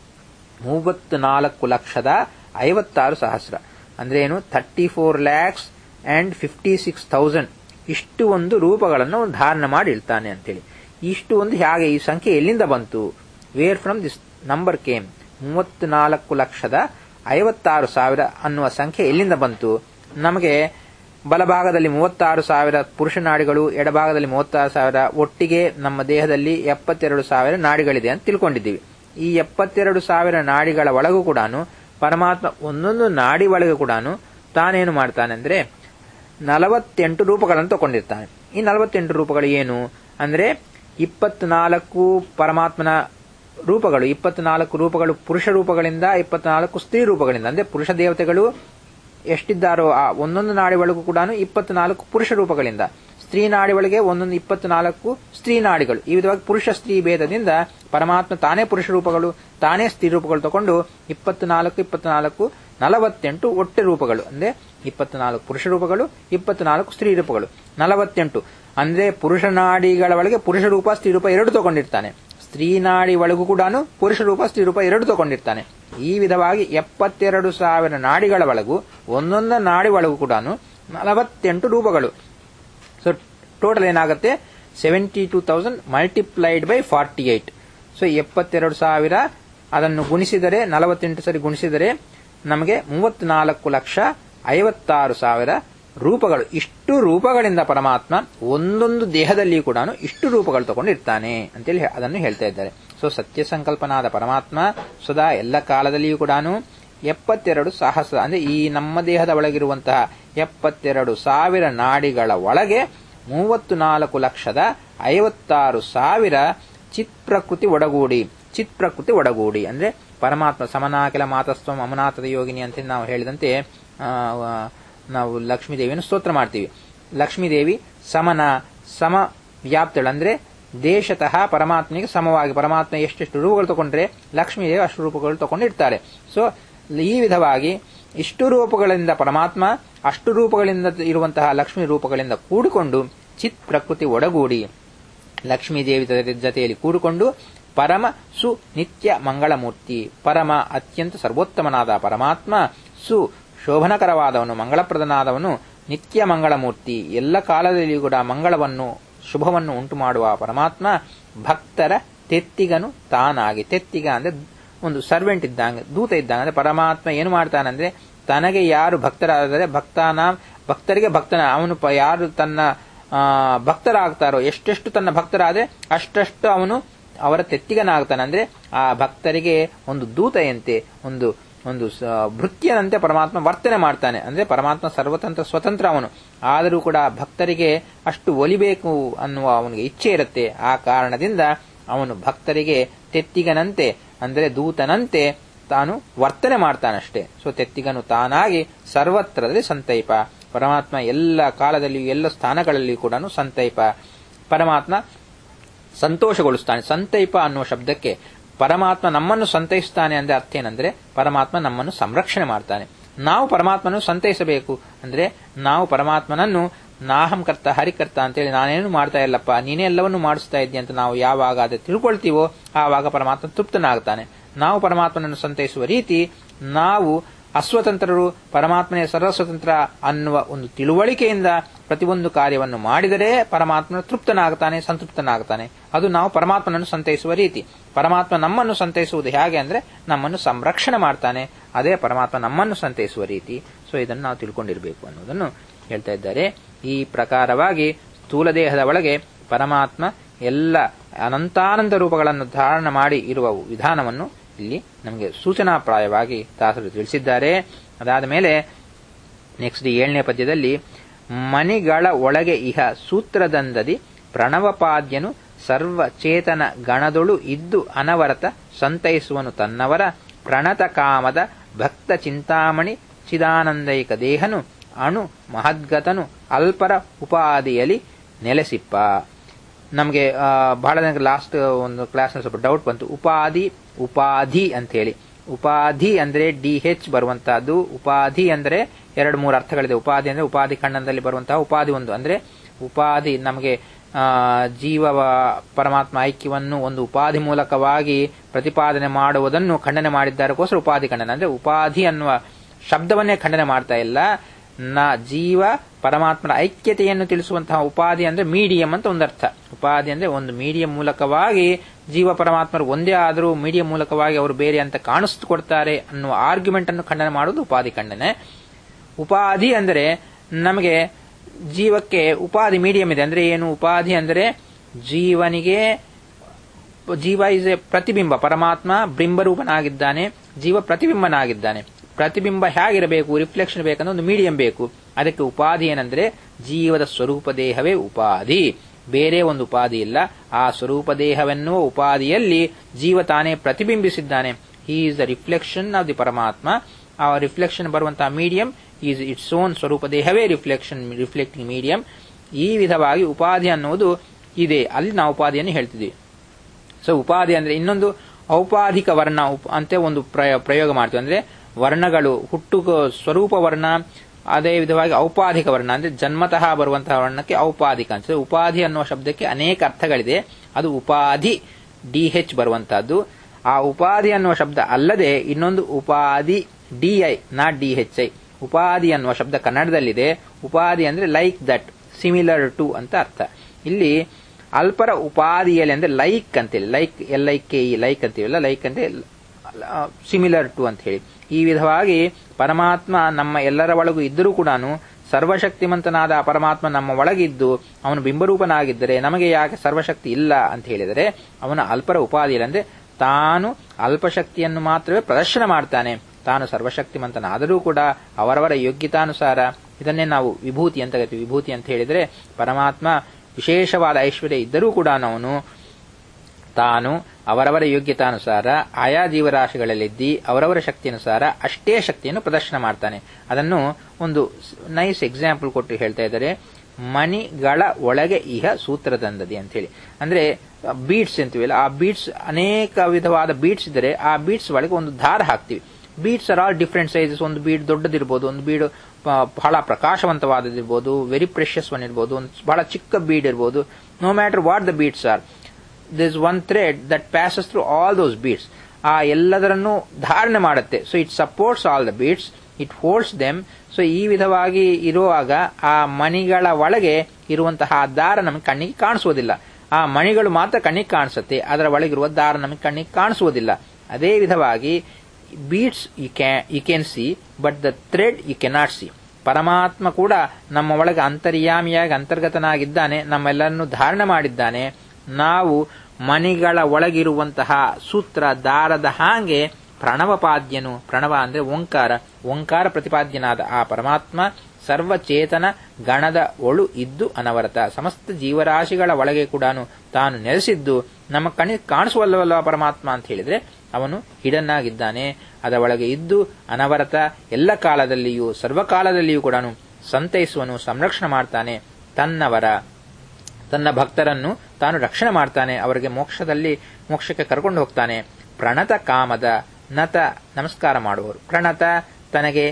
ಮೂವತ್ತು ನಾಲ್ಕು ಲಕ್ಷದ ಐವತ್ತಾರು ಸಹಸ್ರ ಅಂದ್ರೆ ಏನು thirty four lakhs and fifty six thousand ಇಷ್ಟು ಒಂದು ರೂಪಗಳನ್ನು ಅವನು ಧಾರಣ ಮಾಡಿ ಇಳ್ತಾನೆ ಅಂತೇಳಿ ಇಷ್ಟು ಒಂದು ಹೇಗೆ ಈ ಸಂಖ್ಯೆ ಎಲ್ಲಿಂದ ಬಂತು where from this number came ಮೂವತ್ತು ನಾಲ್ಕು ಲಕ್ಷದ ಐವತ್ತಾರು ಸಾವಿರ ಅನ್ನುವ ಸಂಖ್ಯೆ ಎಲ್ಲಿಂದ ಬಂತು ನಮಗೆ ಬಲಭಾಗದಲ್ಲಿ ಮೂವತ್ತಾರು ಸಾವಿರ ಪುರುಷ ನಾಡಿಗಳು ಎಡಭಾಗದಲ್ಲಿ ಮೂವತ್ತಾರು ಸಾವಿರ ಒಟ್ಟಿಗೆ ನಮ್ಮ ದೇಹದಲ್ಲಿ ಎಪ್ಪತ್ತೆರಡು ಸಾವಿರ ನಾಡಿಗಳಿದೆ ಅಂತ ತಿಳ್ಕೊಂಡಿದ್ದೀವಿ ಈ ಎಪ್ಪತ್ತೆರಡು ಸಾವಿರ ನಾಡಿಗಳ ಒಳಗೂ ಕೂಡ ಪರಮಾತ್ಮ ಒಂದೊಂದು ನಾಡಿ ಒಳಗೂ ಕೂಡ ತಾನೇನು ಮಾಡ್ತಾನೆ ಅಂದ್ರೆ ನಲವತ್ತೆಂಟು ರೂಪಗಳನ್ನು ತಗೊಂಡಿರ್ತಾನೆ ಈ ನಲವತ್ತೆಂಟು ರೂಪಗಳು ಏನು ಅಂದ್ರೆ ಇಪ್ಪತ್ನಾಲ್ಕು ಪರಮಾತ್ಮನ ರೂಪಗಳು ಇಪ್ಪತ್ನಾಲ್ಕು ರೂಪಗಳು ಪುರುಷ ರೂಪಗಳಿಂದ ಇಪ್ಪತ್ನಾಲ್ಕು ಸ್ತ್ರೀ ರೂಪಗಳಿಂದ ಅಂದ್ರೆ ಪುರುಷ ದೇವತೆಗಳು ಎಷ್ಟಿದ್ದಾರೋ ಆ ಒಂದೊಂದು ನಾಡಿ ಒಳಗೂ ಕೂಡ ಇಪ್ಪತ್ನಾಲ್ಕು ಪುರುಷ ರೂಪಗಳಿಂದ ಸ್ತ್ರೀ ನಾಡಿ ಒಳಗೆ ಒಂದೊಂದು ಇಪ್ಪತ್ನಾಲ್ಕು ಸ್ತ್ರೀ ನಾಡಿಗಳು ಈ ವಿಧವಾಗಿ ಪುರುಷ ಸ್ತ್ರೀ ಭೇದದಿಂದ ಪರಮಾತ್ಮ ತಾನೇ ಪುರುಷ ರೂಪಗಳು ತಾನೇ ಸ್ತ್ರೀ ರೂಪಗಳು ತಗೊಂಡು ಇಪ್ಪತ್ನಾಲ್ಕು ಇಪ್ಪತ್ನಾಲ್ಕು ನಲವತ್ತೆಂಟು ಒಟ್ಟೆ ರೂಪಗಳು ಅಂದ್ರೆ ಇಪ್ಪತ್ನಾಲ್ಕು ಪುರುಷ ರೂಪಗಳು ಇಪ್ಪತ್ನಾಲ್ಕು ಸ್ತ್ರೀ ರೂಪಗಳು ನಲವತ್ತೆಂಟು ಅಂದ್ರೆ ಪುರುಷ ನಾಡಿಗಳ ಒಳಗೆ ಪುರುಷ ರೂಪ ಸ್ತ್ರೀ ರೂಪ ಎರಡು ತಗೊಂಡಿರ್ತಾನೆ ಸ್ತ್ರೀ ನಾಡಿ ಒಳಗೂ ಕೂಡ ಪುರುಷ ರೂಪ ಸ್ತ್ರೀ ರೂಪ ಎರಡು ತಗೊಂಡಿರ್ತಾನೆ ಈ ವಿಧವಾಗಿ ಎಪ್ಪತ್ತೆರಡು ಸಾವಿರ ನಾಡಿಗಳ ಒಳಗೂ ಒಂದೊಂದು ನಾಡಿ ಒಳಗೂ ಕೂಡ ನಲವತ್ತೆಂಟು ರೂಪಗಳು ಸೊ ಟೋಟಲ್ ಏನಾಗುತ್ತೆ seventy two thousand multiplied by forty eight so ಎಪ್ಪತ್ತೆರಡು ಸಾವಿರ ಅದನ್ನು ಗುಣಿಸಿದರೆ ನಲವತ್ತೆಂಟು ಸರಿ ಗುಣಿಸಿದರೆ ನಮಗೆ ಮೂವತ್ನಾಲ್ಕು ಲಕ್ಷ ಐವತ್ತಾರು ಸಾವಿರ ರೂಪಗಳು ಇಷ್ಟು ರೂಪಗಳಿಂದ ಪರಮಾತ್ಮ ಒಂದೊಂದು ದೇಹದಲ್ಲಿ ಕೂಡ ಇಷ್ಟು ರೂಪಗಳು ತಗೊಂಡಿರ್ತಾನೆ ಅಂತೇಳಿ ಹೇ- ಅದನ್ನು ಹೇಳ್ತಾ ಇದ್ದಾರೆ ಸೊ ಸತ್ಯ ಸಂಕಲ್ಪನಾದ ಪರಮಾತ್ಮ ಸದಾ ಎಲ್ಲ ಕಾಲದಲ್ಲಿಯೂ ಕೂಡ ಎಪ್ಪತ್ತೆರಡು ಸಹಸ್ರ ಅಂದ್ರೆ ಈ ನಮ್ಮ ದೇಹದ ಒಳಗಿರುವಂತಹ ಎಪ್ಪತ್ತೆರಡು ಸಾವಿರ ನಾಡಿಗಳ ಒಳಗೆ ಮೂವತ್ತು ನಾಲ್ಕು ಲಕ್ಷದ ಐವತ್ತಾರು ಸಾವಿರ ಚಿತ್ ಪ್ರಕೃತಿ ಒಡಗೂಡಿ ಚಿತ್ ಪ್ರಕೃತಿ ಒಡಗೂಡಿ ಅಂದ್ರೆ ಪರಮಾತ್ಮ ಸಮನಾಕಿಲ ಮಾತಸ್ವಂ ಅಮನಾಥದ ಯೋಗಿನಿ ಅಂತ ನಾವು ಹೇಳಿದಂತೆ ಆ, ಆ, ನಾವು ಲಕ್ಷ್ಮೀದೇವಿಯನ್ನು ಸ್ತೋತ್ರ ಮಾಡ್ತೀವಿ ಲಕ್ಷ್ಮೀದೇವಿ ಸಮನ ಸಮ ವ್ಯಾಪ್ತಳು ಅಂದ್ರೆ ದೇಶತಃ ಪರಮಾತ್ಮನಿಗೆ ಸಮವಾಗಿ ಪರಮಾತ್ಮ ಎಷ್ಟೆಷ್ಟು ರೂಪಗಳು ತಗೊಂಡ್ರೆ ಲಕ್ಷ್ಮೀದೇವಿ ಅಷ್ಟು ರೂಪಗಳು ತಗೊಂಡಿರ್ತಾರೆ ಸೊ ಈ ವಿಧವಾಗಿ ಇಷ್ಟು ರೂಪಗಳಿಂದ ಪರಮಾತ್ಮ ಅಷ್ಟು ರೂಪಗಳಿಂದ ಇರುವಂತಹ ಲಕ್ಷ್ಮೀ ರೂಪಗಳಿಂದ ಕೂಡಿಕೊಂಡು ಚಿತ್ ಪ್ರಕೃತಿ ಒಡಗೂಡಿ ಲಕ್ಷ್ಮೀದೇವಿ ಜೊತೆ- ಜೊತೆಯಲ್ಲಿ ಕೂಡಿಕೊಂಡು ಪರಮ ಸು ನಿತ್ಯ ಮಂಗಳಮೂರ್ತಿ ಪರಮ ಅತ್ಯಂತ ಸರ್ವೋತ್ತಮನಾದ ಪರಮಾತ್ಮ ಸು ಶೋಭನಕರವಾದವನು ಮಂಗಳಪ್ರದನಾದವನು ನಿತ್ಯ ಮಂಗಳಮೂರ್ತಿ ಎಲ್ಲ ಕಾಲದಲ್ಲಿಯೂ ಕೂಡ ಮಂಗಳವನ್ನು ಶುಭವನ್ನು ಉಂಟು ಮಾಡುವ ಪರಮಾತ್ಮ ಭಕ್ತರ ತೆತ್ತಿಗನು ತಾನಾಗಿ ತೆತ್ತಿಗ ಅಂದ್ರೆ ಒಂದು ಸರ್ವೆಂಟ್ ಇದ್ದಂಗೆ ದೂತ ಇದ್ದಂಗೆ ಅಂದ್ರೆ ಪರಮಾತ್ಮ ಏನು ಮಾಡ್ತಾನಂದ್ರೆ ತನಗೆ ಯಾರು ಭಕ್ತರಾದರೆ ಭಕ್ತಾನ ಭಕ್ತರಿಗೆ ಭಕ್ತನ ಅವನು ಪ- ಯಾರು ತನ್ನ ಆ, ಭಕ್ತರಾಗ್ತಾರೋ ಎಷ್ಟೆಷ್ಟು ತನ್ನ ಭಕ್ತರಾದ್ರೆ ಅಷ್ಟಷ್ಟು ಅವನು ಅವರ ತೆತ್ತಿಗನಾಗ್ತಾನೆ ಅಂದ್ರೆ ಆ ಭಕ್ತರಿಗೆ ಒಂದು ದೂತೆಯಂತೆ ಒಂದು ಒಂದು ಭೃತ್ಯನಂತೆ ಪರಮಾತ್ಮ ವರ್ತನೆ ಮಾಡ್ತಾನೆ ಅಂದ್ರೆ ಪರಮಾತ್ಮ ಸರ್ವತಂತ್ರ ಸ್ವತಂತ್ರ ಅವನು ಆದರೂ ಕೂಡ ಭಕ್ತರಿಗೆ ಅಷ್ಟು ಒಲಿಬೇಕು ಅನ್ನುವ ಅವನಿಗೆ ಇಚ್ಛೆ ಇರುತ್ತೆ ಆ ಕಾರಣದಿಂದ ಅವನು ಭಕ್ತರಿಗೆ ತೆತ್ತಿಗನಂತೆ ಅಂದರೆ ದೂತನಂತೆ ತಾನು ವರ್ತನೆ ಮಾಡ್ತಾನಷ್ಟೇ ಸೊ ತೆತ್ತಿಗನು ತಾನಾಗಿ ಸರ್ವತ್ರದಲ್ಲಿ ಸಂತೈಪ ಪರಮಾತ್ಮ ಎಲ್ಲ ಕಾಲದಲ್ಲಿಯೂ ಎಲ್ಲ ಸ್ಥಾನಗಳಲ್ಲಿಯೂ ಕೂಡ ಸಂತೈಪ ಪರಮಾತ್ಮ ಸಂತೋಷಗೊಳಿಸ್ತಾನೆ ಸಂತೈಪ ಅನ್ನುವ ಶಬ್ದಕ್ಕೆ ಪರಮಾತ್ಮ ನಮ್ಮನ್ನು ಸಂತೈಸ್ತಾನೆ ಅಂದ್ರೆ ಅರ್ಥ ಏನಂದ್ರೆ ಪರಮಾತ್ಮ ನಮ್ಮನ್ನು ಸಂರಕ್ಷಣೆ ಮಾಡ್ತಾನೆ ನಾವು ಪರಮಾತ್ಮನು ಸಂತೈಸಬೇಕು ಅಂದ್ರೆ ನಾವು ಪರಮಾತ್ಮನನ್ನು ನಾಹಂ ಕರ್ತ ಹರಿಕರ್ತ ಅಂತೇಳಿ ನಾನೇನು ಮಾಡ್ತಾ ಇಲ್ಲಪ್ಪ ನೀನೇ ಎಲ್ಲವನ್ನೂ ಮಾಡಿಸ್ತಾ ಇದ್ದಿ ಅಂತ ನಾವು ಯಾವಾಗ ಅದು ತಿಳ್ಕೊಳ್ತೀವೋ ಆವಾಗ ಪರಮಾತ್ಮ ತೃಪ್ತನಾಗ್ತಾನೆ ನಾವು ಪರಮಾತ್ಮನನ್ನು ಸಂತೈಸುವ ರೀತಿ ನಾವು ಅಸ್ವತಂತ್ರರು ಪರಮಾತ್ಮನೇ ಸರ್ವಸ್ವತಂತ್ರ ಅನ್ನುವ ಒಂದು ತಿಳುವಳಿಕೆಯಿಂದ ಪ್ರತಿಯೊಂದು ಕಾರ್ಯವನ್ನು ಮಾಡಿದರೆ ಪರಮಾತ್ಮನ ತೃಪ್ತನಾಗ್ತಾನೆ ಸಂತೃಪ್ತನಾಗ್ತಾನೆ ಅದು ನಾವು ಪರಮಾತ್ಮನನ್ನು ಸಂತೈಸುವ ರೀತಿ ಪರಮಾತ್ಮ ನಮ್ಮನ್ನು ಸಂತೈಸುವುದು ಹೇಗೆ ಅಂದ್ರೆ ನಮ್ಮನ್ನು ಸಂರಕ್ಷಣೆ ಮಾಡ್ತಾನೆ ಅದೇ ಪರಮಾತ್ಮ ನಮ್ಮನ್ನು ಸಂತೈಸುವ ರೀತಿ ಸೊ ಇದನ್ನು ನಾವು ತಿಳ್ಕೊಂಡಿರಬೇಕು ಅನ್ನೋದನ್ನು ಹೇಳ್ತಾ ಇದ್ದಾರೆ ಈ ಪ್ರಕಾರವಾಗಿ ಸ್ಥೂಲ ದೇಹದ ಒಳಗೆ ಪರಮಾತ್ಮ ಎಲ್ಲ ಅನಂತಾನಂದ ರೂಪಗಳನ್ನು ಧಾರಣ ಮಾಡಿ ಇರುವ ವಿಧಾನವನ್ನು ಇಲ್ಲಿ ನಮಗೆ ಸೂಚನಾಪ್ರಾಯವಾಗಿ ದಾಸರು ತಿಳಿಸಿದ್ದಾರೆ ಅದಾದ ಮೇಲೆ ನೆಕ್ಸ್ಟ್ ಏಳನೇ ಪದ್ಯದಲ್ಲಿ ಮಣಿಗಳ ಒಳಗೆ ಇಹ ಸೂತ್ರದಂದದಿ ಪ್ರಣವಪಾದ್ಯನು ಸರ್ವಚೇತನ ಗಣದೊಳು ಇದ್ದು ಅನವರತ ಸಂತೈಸುವನು ತನ್ನವರ ಪ್ರಣತ ಕಾಮದ ಭಕ್ತ ಚಿಂತಾಮಣಿ ಚಿದಾನಂದೈಕ ದೇಹನು ಅಣು ಮಹದ್ಗತನು ಅಲ್ಪರ ಉಪಾದಿಯಲ್ಲಿ ನೆಲೆಸಿಪ್ಪ ನಮಗೆ ಬಹಳ ಜನಕ್ಕೆ ಲಾಸ್ಟ್ ಒಂದು ಕ್ಲಾಸ್ ಸ್ವಲ್ಪ ಡೌಟ್ ಬಂತು ಉಪಾಧಿ ಉಪಾಧಿ ಅಂತ ಹೇಳಿ ಉಪಾಧಿ ಅಂದ್ರೆ ಡಿ ಹೆಚ್ ಬರುವಂತಹದ್ದು ಉಪಾಧಿ ಅಂದ್ರೆ ಎರಡು ಮೂರು ಅರ್ಥಗಳಿದೆ ಉಪಾಧಿ ಅಂದ್ರೆ ಉಪಾಧಿ ಖಂಡನದಲ್ಲಿ ಬರುವಂತಹ ಉಪಾಧಿ ಒಂದು ಅಂದ್ರೆ ಉಪಾಧಿ ನಮಗೆ ಜೀವ ಪರಮಾತ್ಮ ಐಕ್ಯವನ್ನು ಒಂದು ಉಪಾಧಿ ಮೂಲಕವಾಗಿ ಪ್ರತಿಪಾದನೆ ಮಾಡುವುದನ್ನು ಖಂಡನೆ ಮಾಡಿದ್ದಾರಕ್ಕೋಸ್ಕರ ಉಪಾಧಿ ಖಂಡನೆ ಅಂದ್ರೆ ಉಪಾಧಿ ಅನ್ನುವ ಶಬ್ದವನ್ನೇ ಖಂಡನೆ ಮಾಡ್ತಾ ಇಲ್ಲ ನ ಜೀವ ಪರಮಾತ್ಮನ ಐಕ್ಯತೆಯನ್ನು ತಿಳಿಸುವಂತಹ ಉಪಾಧಿ ಅಂದ್ರೆ ಮೀಡಿಯಂ ಅಂತ ಒಂದು ಅರ್ಥ ಉಪಾಧಿ ಅಂದ್ರೆ ಒಂದು ಮೀಡಿಯಂ ಮೂಲಕವಾಗಿ ಜೀವ ಪರಮಾತ್ಮರು ಒಂದೇ ಆದರೂ ಮೀಡಿಯಂ ಮೂಲಕವಾಗಿ ಅವರು ಬೇರೆ ಅಂತ ಕಾಣಿಸ್ಕೊಡ್ತಾರೆ ಅನ್ನುವ ಆರ್ಗ್ಯುಮೆಂಟ್ ಅನ್ನು ಖಂಡನೆ ಮಾಡುವುದು ಉಪಾಧಿ ಖಂಡನೆ ಉಪಾಧಿ ಅಂದರೆ ನಮಗೆ ಜೀವಕ್ಕೆ ಉಪಾಧಿ ಮೀಡಿಯಂ ಇದೆ ಅಂದ್ರೆ ಏನು ಉಪಾಧಿ ಅಂದರೆ ಜೀವನಿಗೆ ಜೀವ ಇಸ್ ಎ ಪ್ರತಿಬಿಂಬ ಪರಮಾತ್ಮ ಬಿಂಬರೂಪನಾಗಿದ್ದಾನೆ ಜೀವ ಪ್ರತಿಬಿಂಬನಾಗಿದ್ದಾನೆ ಪ್ರತಿಬಿಂಬ ಹೇಗಿರಬೇಕು ರಿಫ್ಲೆಕ್ಷನ್ ಬೇಕಂದ್ರೆ ಒಂದು ಮೀಡಿಯಂ ಬೇಕು ಅದಕ್ಕೆ ಉಪಾಧಿ ಏನಂದ್ರೆ ಜೀವದ ಸ್ವರೂಪ ದೇಹವೇ ಉಪಾಧಿ ಬೇರೆ ಒಂದು ಉಪಾಧಿ ಇಲ್ಲ ಆ ಸ್ವರೂಪ ದೇಹವೆನ್ನುವ ಉಪಾಧಿಯಲ್ಲಿ ಜೀವ ತಾನೇ ಪ್ರತಿಬಿಂಬಿಸಿದ್ದಾನೆ he is the reflection of the ಪರಮಾತ್ಮ ಆ ರಿಫ್ಲೆಕ್ಷನ್ ಬರುವಂತಹ ಮೀಡಿಯಂ ಈಸ್ ಇಟ್ಸ್ ಓನ್ ಸ್ವರೂಪ ದೇಹವೇ ರಿಫ್ಲೆಕ್ಷನ್ ರಿಫ್ಲೆಕ್ಟಿಂಗ್ ಮೀಡಿಯಂ ಈ ವಿಧವಾಗಿ ಉಪಾಧಿ ಅನ್ನುವುದು ಇದೆ ಅಲ್ಲಿ ನಾವು ಉಪಾಧಿಯನ್ನು ಹೇಳ್ತಿದ್ವಿ ಸೊ ಉಪಾಧಿ ಅಂದ್ರೆ ಇನ್ನೊಂದು ಔಪಾಧಿಕ ವರ್ಣ ಅಂತ ಒಂದು ಪ್ರಯೋಗ ಮಾಡ್ತೀವಿ ಅಂದ್ರೆ ವರ್ಣಗಳು ಹುಟ್ಟು ಸ್ವರೂಪ ವರ್ಣ ಅದೇ ವಿಧವಾಗಿ ಔಪಾಧಿಕ ವರ್ಣ ಅಂದ್ರೆ ಜನ್ಮತಃ ಬರುವಂತಹ ವರ್ಣಕ್ಕೆ ಔಪಾಧಿಕ ಅಂತ ಉಪಾಧಿ ಅನ್ನುವ ಶಬ್ದಕ್ಕೆ ಅನೇಕ ಅರ್ಥಗಳಿದೆ ಅದು ಉಪಾಧಿ ಡಿ ಹೆಚ್ ಬರುವಂತಹದ್ದು ಆ ಉಪಾಧಿ ಅನ್ನುವ ಶಬ್ದ ಅಲ್ಲದೆ ಇನ್ನೊಂದು ಉಪಾಧಿ D I not D H I ಉಪಾಧಿ ಅನ್ನುವ ಶಬ್ದ ಕನ್ನಡದಲ್ಲಿದೆ ಉಪಾಧಿ ಅಂದ್ರೆ ಲೈಕ್ ದಟ್ ಸಿಮಿಲರ್ ಟು ಅಂತ ಅರ್ಥ ಇಲ್ಲಿ ಅಲ್ಪರ ಉಪಾಧಿಯಲ್ಲಿ ಅಂದ್ರೆ ಲೈಕ್ ಅಂತೇಳಿ like L I K E like ಅಂತೀವಲ್ಲ ಲೈಕ್ ಅಂದ್ರೆ ಸಿಮಿಲರ್ ಟು ಅಂತ ಹೇಳಿ ಈ ವಿಧವಾಗಿ ಪರಮಾತ್ಮ ನಮ್ಮ ಎಲ್ಲರ ಒಳಗೂ ಇದ್ದರೂ ಕೂಡ ಸರ್ವಶಕ್ತಿಮಂತನಾದ ಪರಮಾತ್ಮ ನಮ್ಮ ಒಳಗಿದ್ದು ಅವನು ಬಿಂಬರೂಪನಾಗಿದ್ದರೆ ನಮಗೆ ಯಾಕೆ ಸರ್ವಶಕ್ತಿ ಇಲ್ಲ ಅಂತ ಹೇಳಿದರೆ ಅವನ ಅಲ್ಪರ ಉಪಾಧಿಯಲ್ಲಿ ಅಂದ್ರೆ ತಾನು ಅಲ್ಪಶಕ್ತಿಯನ್ನು ಮಾತ್ರವೇ ಪ್ರದರ್ಶನ ಮಾಡ್ತಾನೆ ತಾನು ಸರ್ವಶಕ್ತಿಮಂತನಾದರೂ ಕೂಡ ಅವರವರ ಯೋಗ್ಯತಾನುಸಾರ ಇದನ್ನೇ ನಾವು ವಿಭೂತಿ ಅಂತ ಕರಿತೀವಿ ವಿಭೂತಿ ಅಂತ ಹೇಳಿದರೆ ಪರಮಾತ್ಮ ವಿಶೇಷವಾದ ಐಶ್ವರ್ಯ ಇದ್ದರೂ ಕೂಡ ಅವನು ತಾನು ಅವರವರ ಯೋಗ್ಯತಾನುಸಾರ ಆಯಾ ಜೀವರಾಶಿಗಳಲ್ಲಿದ್ದಿ ಅವರವರ ಶಕ್ತಿಯನುಸಾರ ಅಷ್ಟೇ ಶಕ್ತಿಯನ್ನು ಪ್ರದರ್ಶನ ಮಾಡ್ತಾನೆ ಅದನ್ನು ಒಂದು ನೈಸ್ ಎಕ್ಸಾಂಪಲ್ ಕೊಟ್ಟು ಹೇಳ್ತಾ ಇದ್ದಾರೆ ಮಣಿಗಳ ಒಳಗೆ ಇಹ ಸೂತ್ರದಂದದಿ ಅಂತ ಹೇಳಿ ಅಂದ್ರೆ ಬೀಟ್ಸ್ ಅಂತೀವಲ್ಲ ಆ ಬೀಟ್ಸ್ ಅನೇಕ ವಿಧವಾದ ಬೀಟ್ಸ್ ಇದ್ದರೆ ಆ ಬೀಟ್ಸ್ ಒಳಗೆ ಒಂದು ದಾರ ಹಾಕ್ತಿವಿ beads are all different sizes ಒಂದು ಬೀಡ್ ದೊಡ್ಡದಿರ್ಬೋದು ಒಂದು ಬೀಡು ಬಹಳ ಪ್ರಕಾಶವಂತವಾದದಿರ್ಬೋದು ವೆರಿ ಪ್ರೆಷಸ್ ಒನ್ ಇರ್ಬೋದು ಒಂದು ಬಹಳ ಚಿಕ್ಕ ಬೀಡ್ ಇರ್ಬೋದು no matter what the beads are this one thread that passes through all those beads ಆ ಎಲ್ಲದರನ್ನು ಧಾರಣೆ ಮಾಡುತ್ತೆ so it supports all the beads it holds them so ಈ ವಿಧವಾಗಿ ಇರುವಾಗ ಆ ಮಣಿಗಳ ಒಳಗೆ ಇರುವಂತಹ ದಾರ ನಮಗೆ ಕಣ್ಣಿಗೆ ಕಾಣಿಸುವುದಿಲ್ಲ ಆ ಮಣಿಗಳು ಮಾತ್ರ ಕಣ್ಣಿಗೆ ಕಾಣಿಸುತ್ತೆ ಅದರ ಒಳಗಿರುವ ದಾರ ನಮಗೆ ಕಣ್ಣಿಗೆ ಕಾಣಿಸುವುದಿಲ್ಲ ಅದೇ ವಿಧವಾಗಿ beads you can you can see but the thread you cannot see ಪರಮಾತ್ಮ ಕೂಡ ನಮ್ಮ ಒಳಗೆ ಅಂತರ್ಯಾಮಿಯಾಗಿ ಅಂತರ್ಗತನಾಗಿದ್ದಾನೆ ನಮ್ಮೆಲ್ಲರನ್ನು ಧಾರಣೆ ಮಾಡಿದ್ದಾನೆ ನಾವು ಮಣಿಗಳ ಒಳಗಿರುವಂತಹ ಸೂತ್ರ ದಾರದ ಹಾಗೆ ಪ್ರಣವಪಾದ್ಯನು ಪ್ರಣವ ಅಂದ್ರೆ ಓಂಕಾರ ಓಂಕಾರ ಪ್ರತಿಪಾದ್ಯನಾದ ಆ ಪರಮಾತ್ಮ ಸರ್ವಚೇತನ ಗಣದ ಒಳು ಇದ್ದು ಅನವರತ ಸಮಸ್ತ ಜೀವರಾಶಿಗಳ ಒಳಗೆ ಕೂಡ ತಾನು ನೆಲೆಸಿದ್ದು ನಮ್ಮ ಕಣ್ಣಿಗೆ ಕಾಣಿಸುವಲ್ಲವಲ್ಲ ಪರಮಾತ್ಮ ಅಂತ ಹೇಳಿದ್ರೆ ಅವನು ಹಿಡನ್ನಾಗಿದ್ದಾನೆ ಅದರ ಒಳಗೆ ಇದ್ದು ಅನವರತ ಎಲ್ಲ ಕಾಲದಲ್ಲಿಯೂ ಸರ್ವಕಾಲದಲ್ಲಿಯೂ ಕೂಡ ಸಂತೈಸುವನು ಸಂರಕ್ಷಣೆ ಮಾಡ್ತಾನೆ ತನ್ನವರ ತನ್ನ ಭಕ್ತರನ್ನು ತಾನು ರಕ್ಷಣೆ ಮಾಡ್ತಾನೆ ಅವರಿಗೆ ಮೋಕ್ಷದಲ್ಲಿ ಮೋಕ್ಷಕ್ಕೆ ಕರ್ಕೊಂಡು ಹೋಗ್ತಾನೆ ಪ್ರಣತ ಕಾಮದ ನತ ನಮಸ್ಕಾರ ಮಾಡುವರು ಪ್ರಣತ ತನಗೆ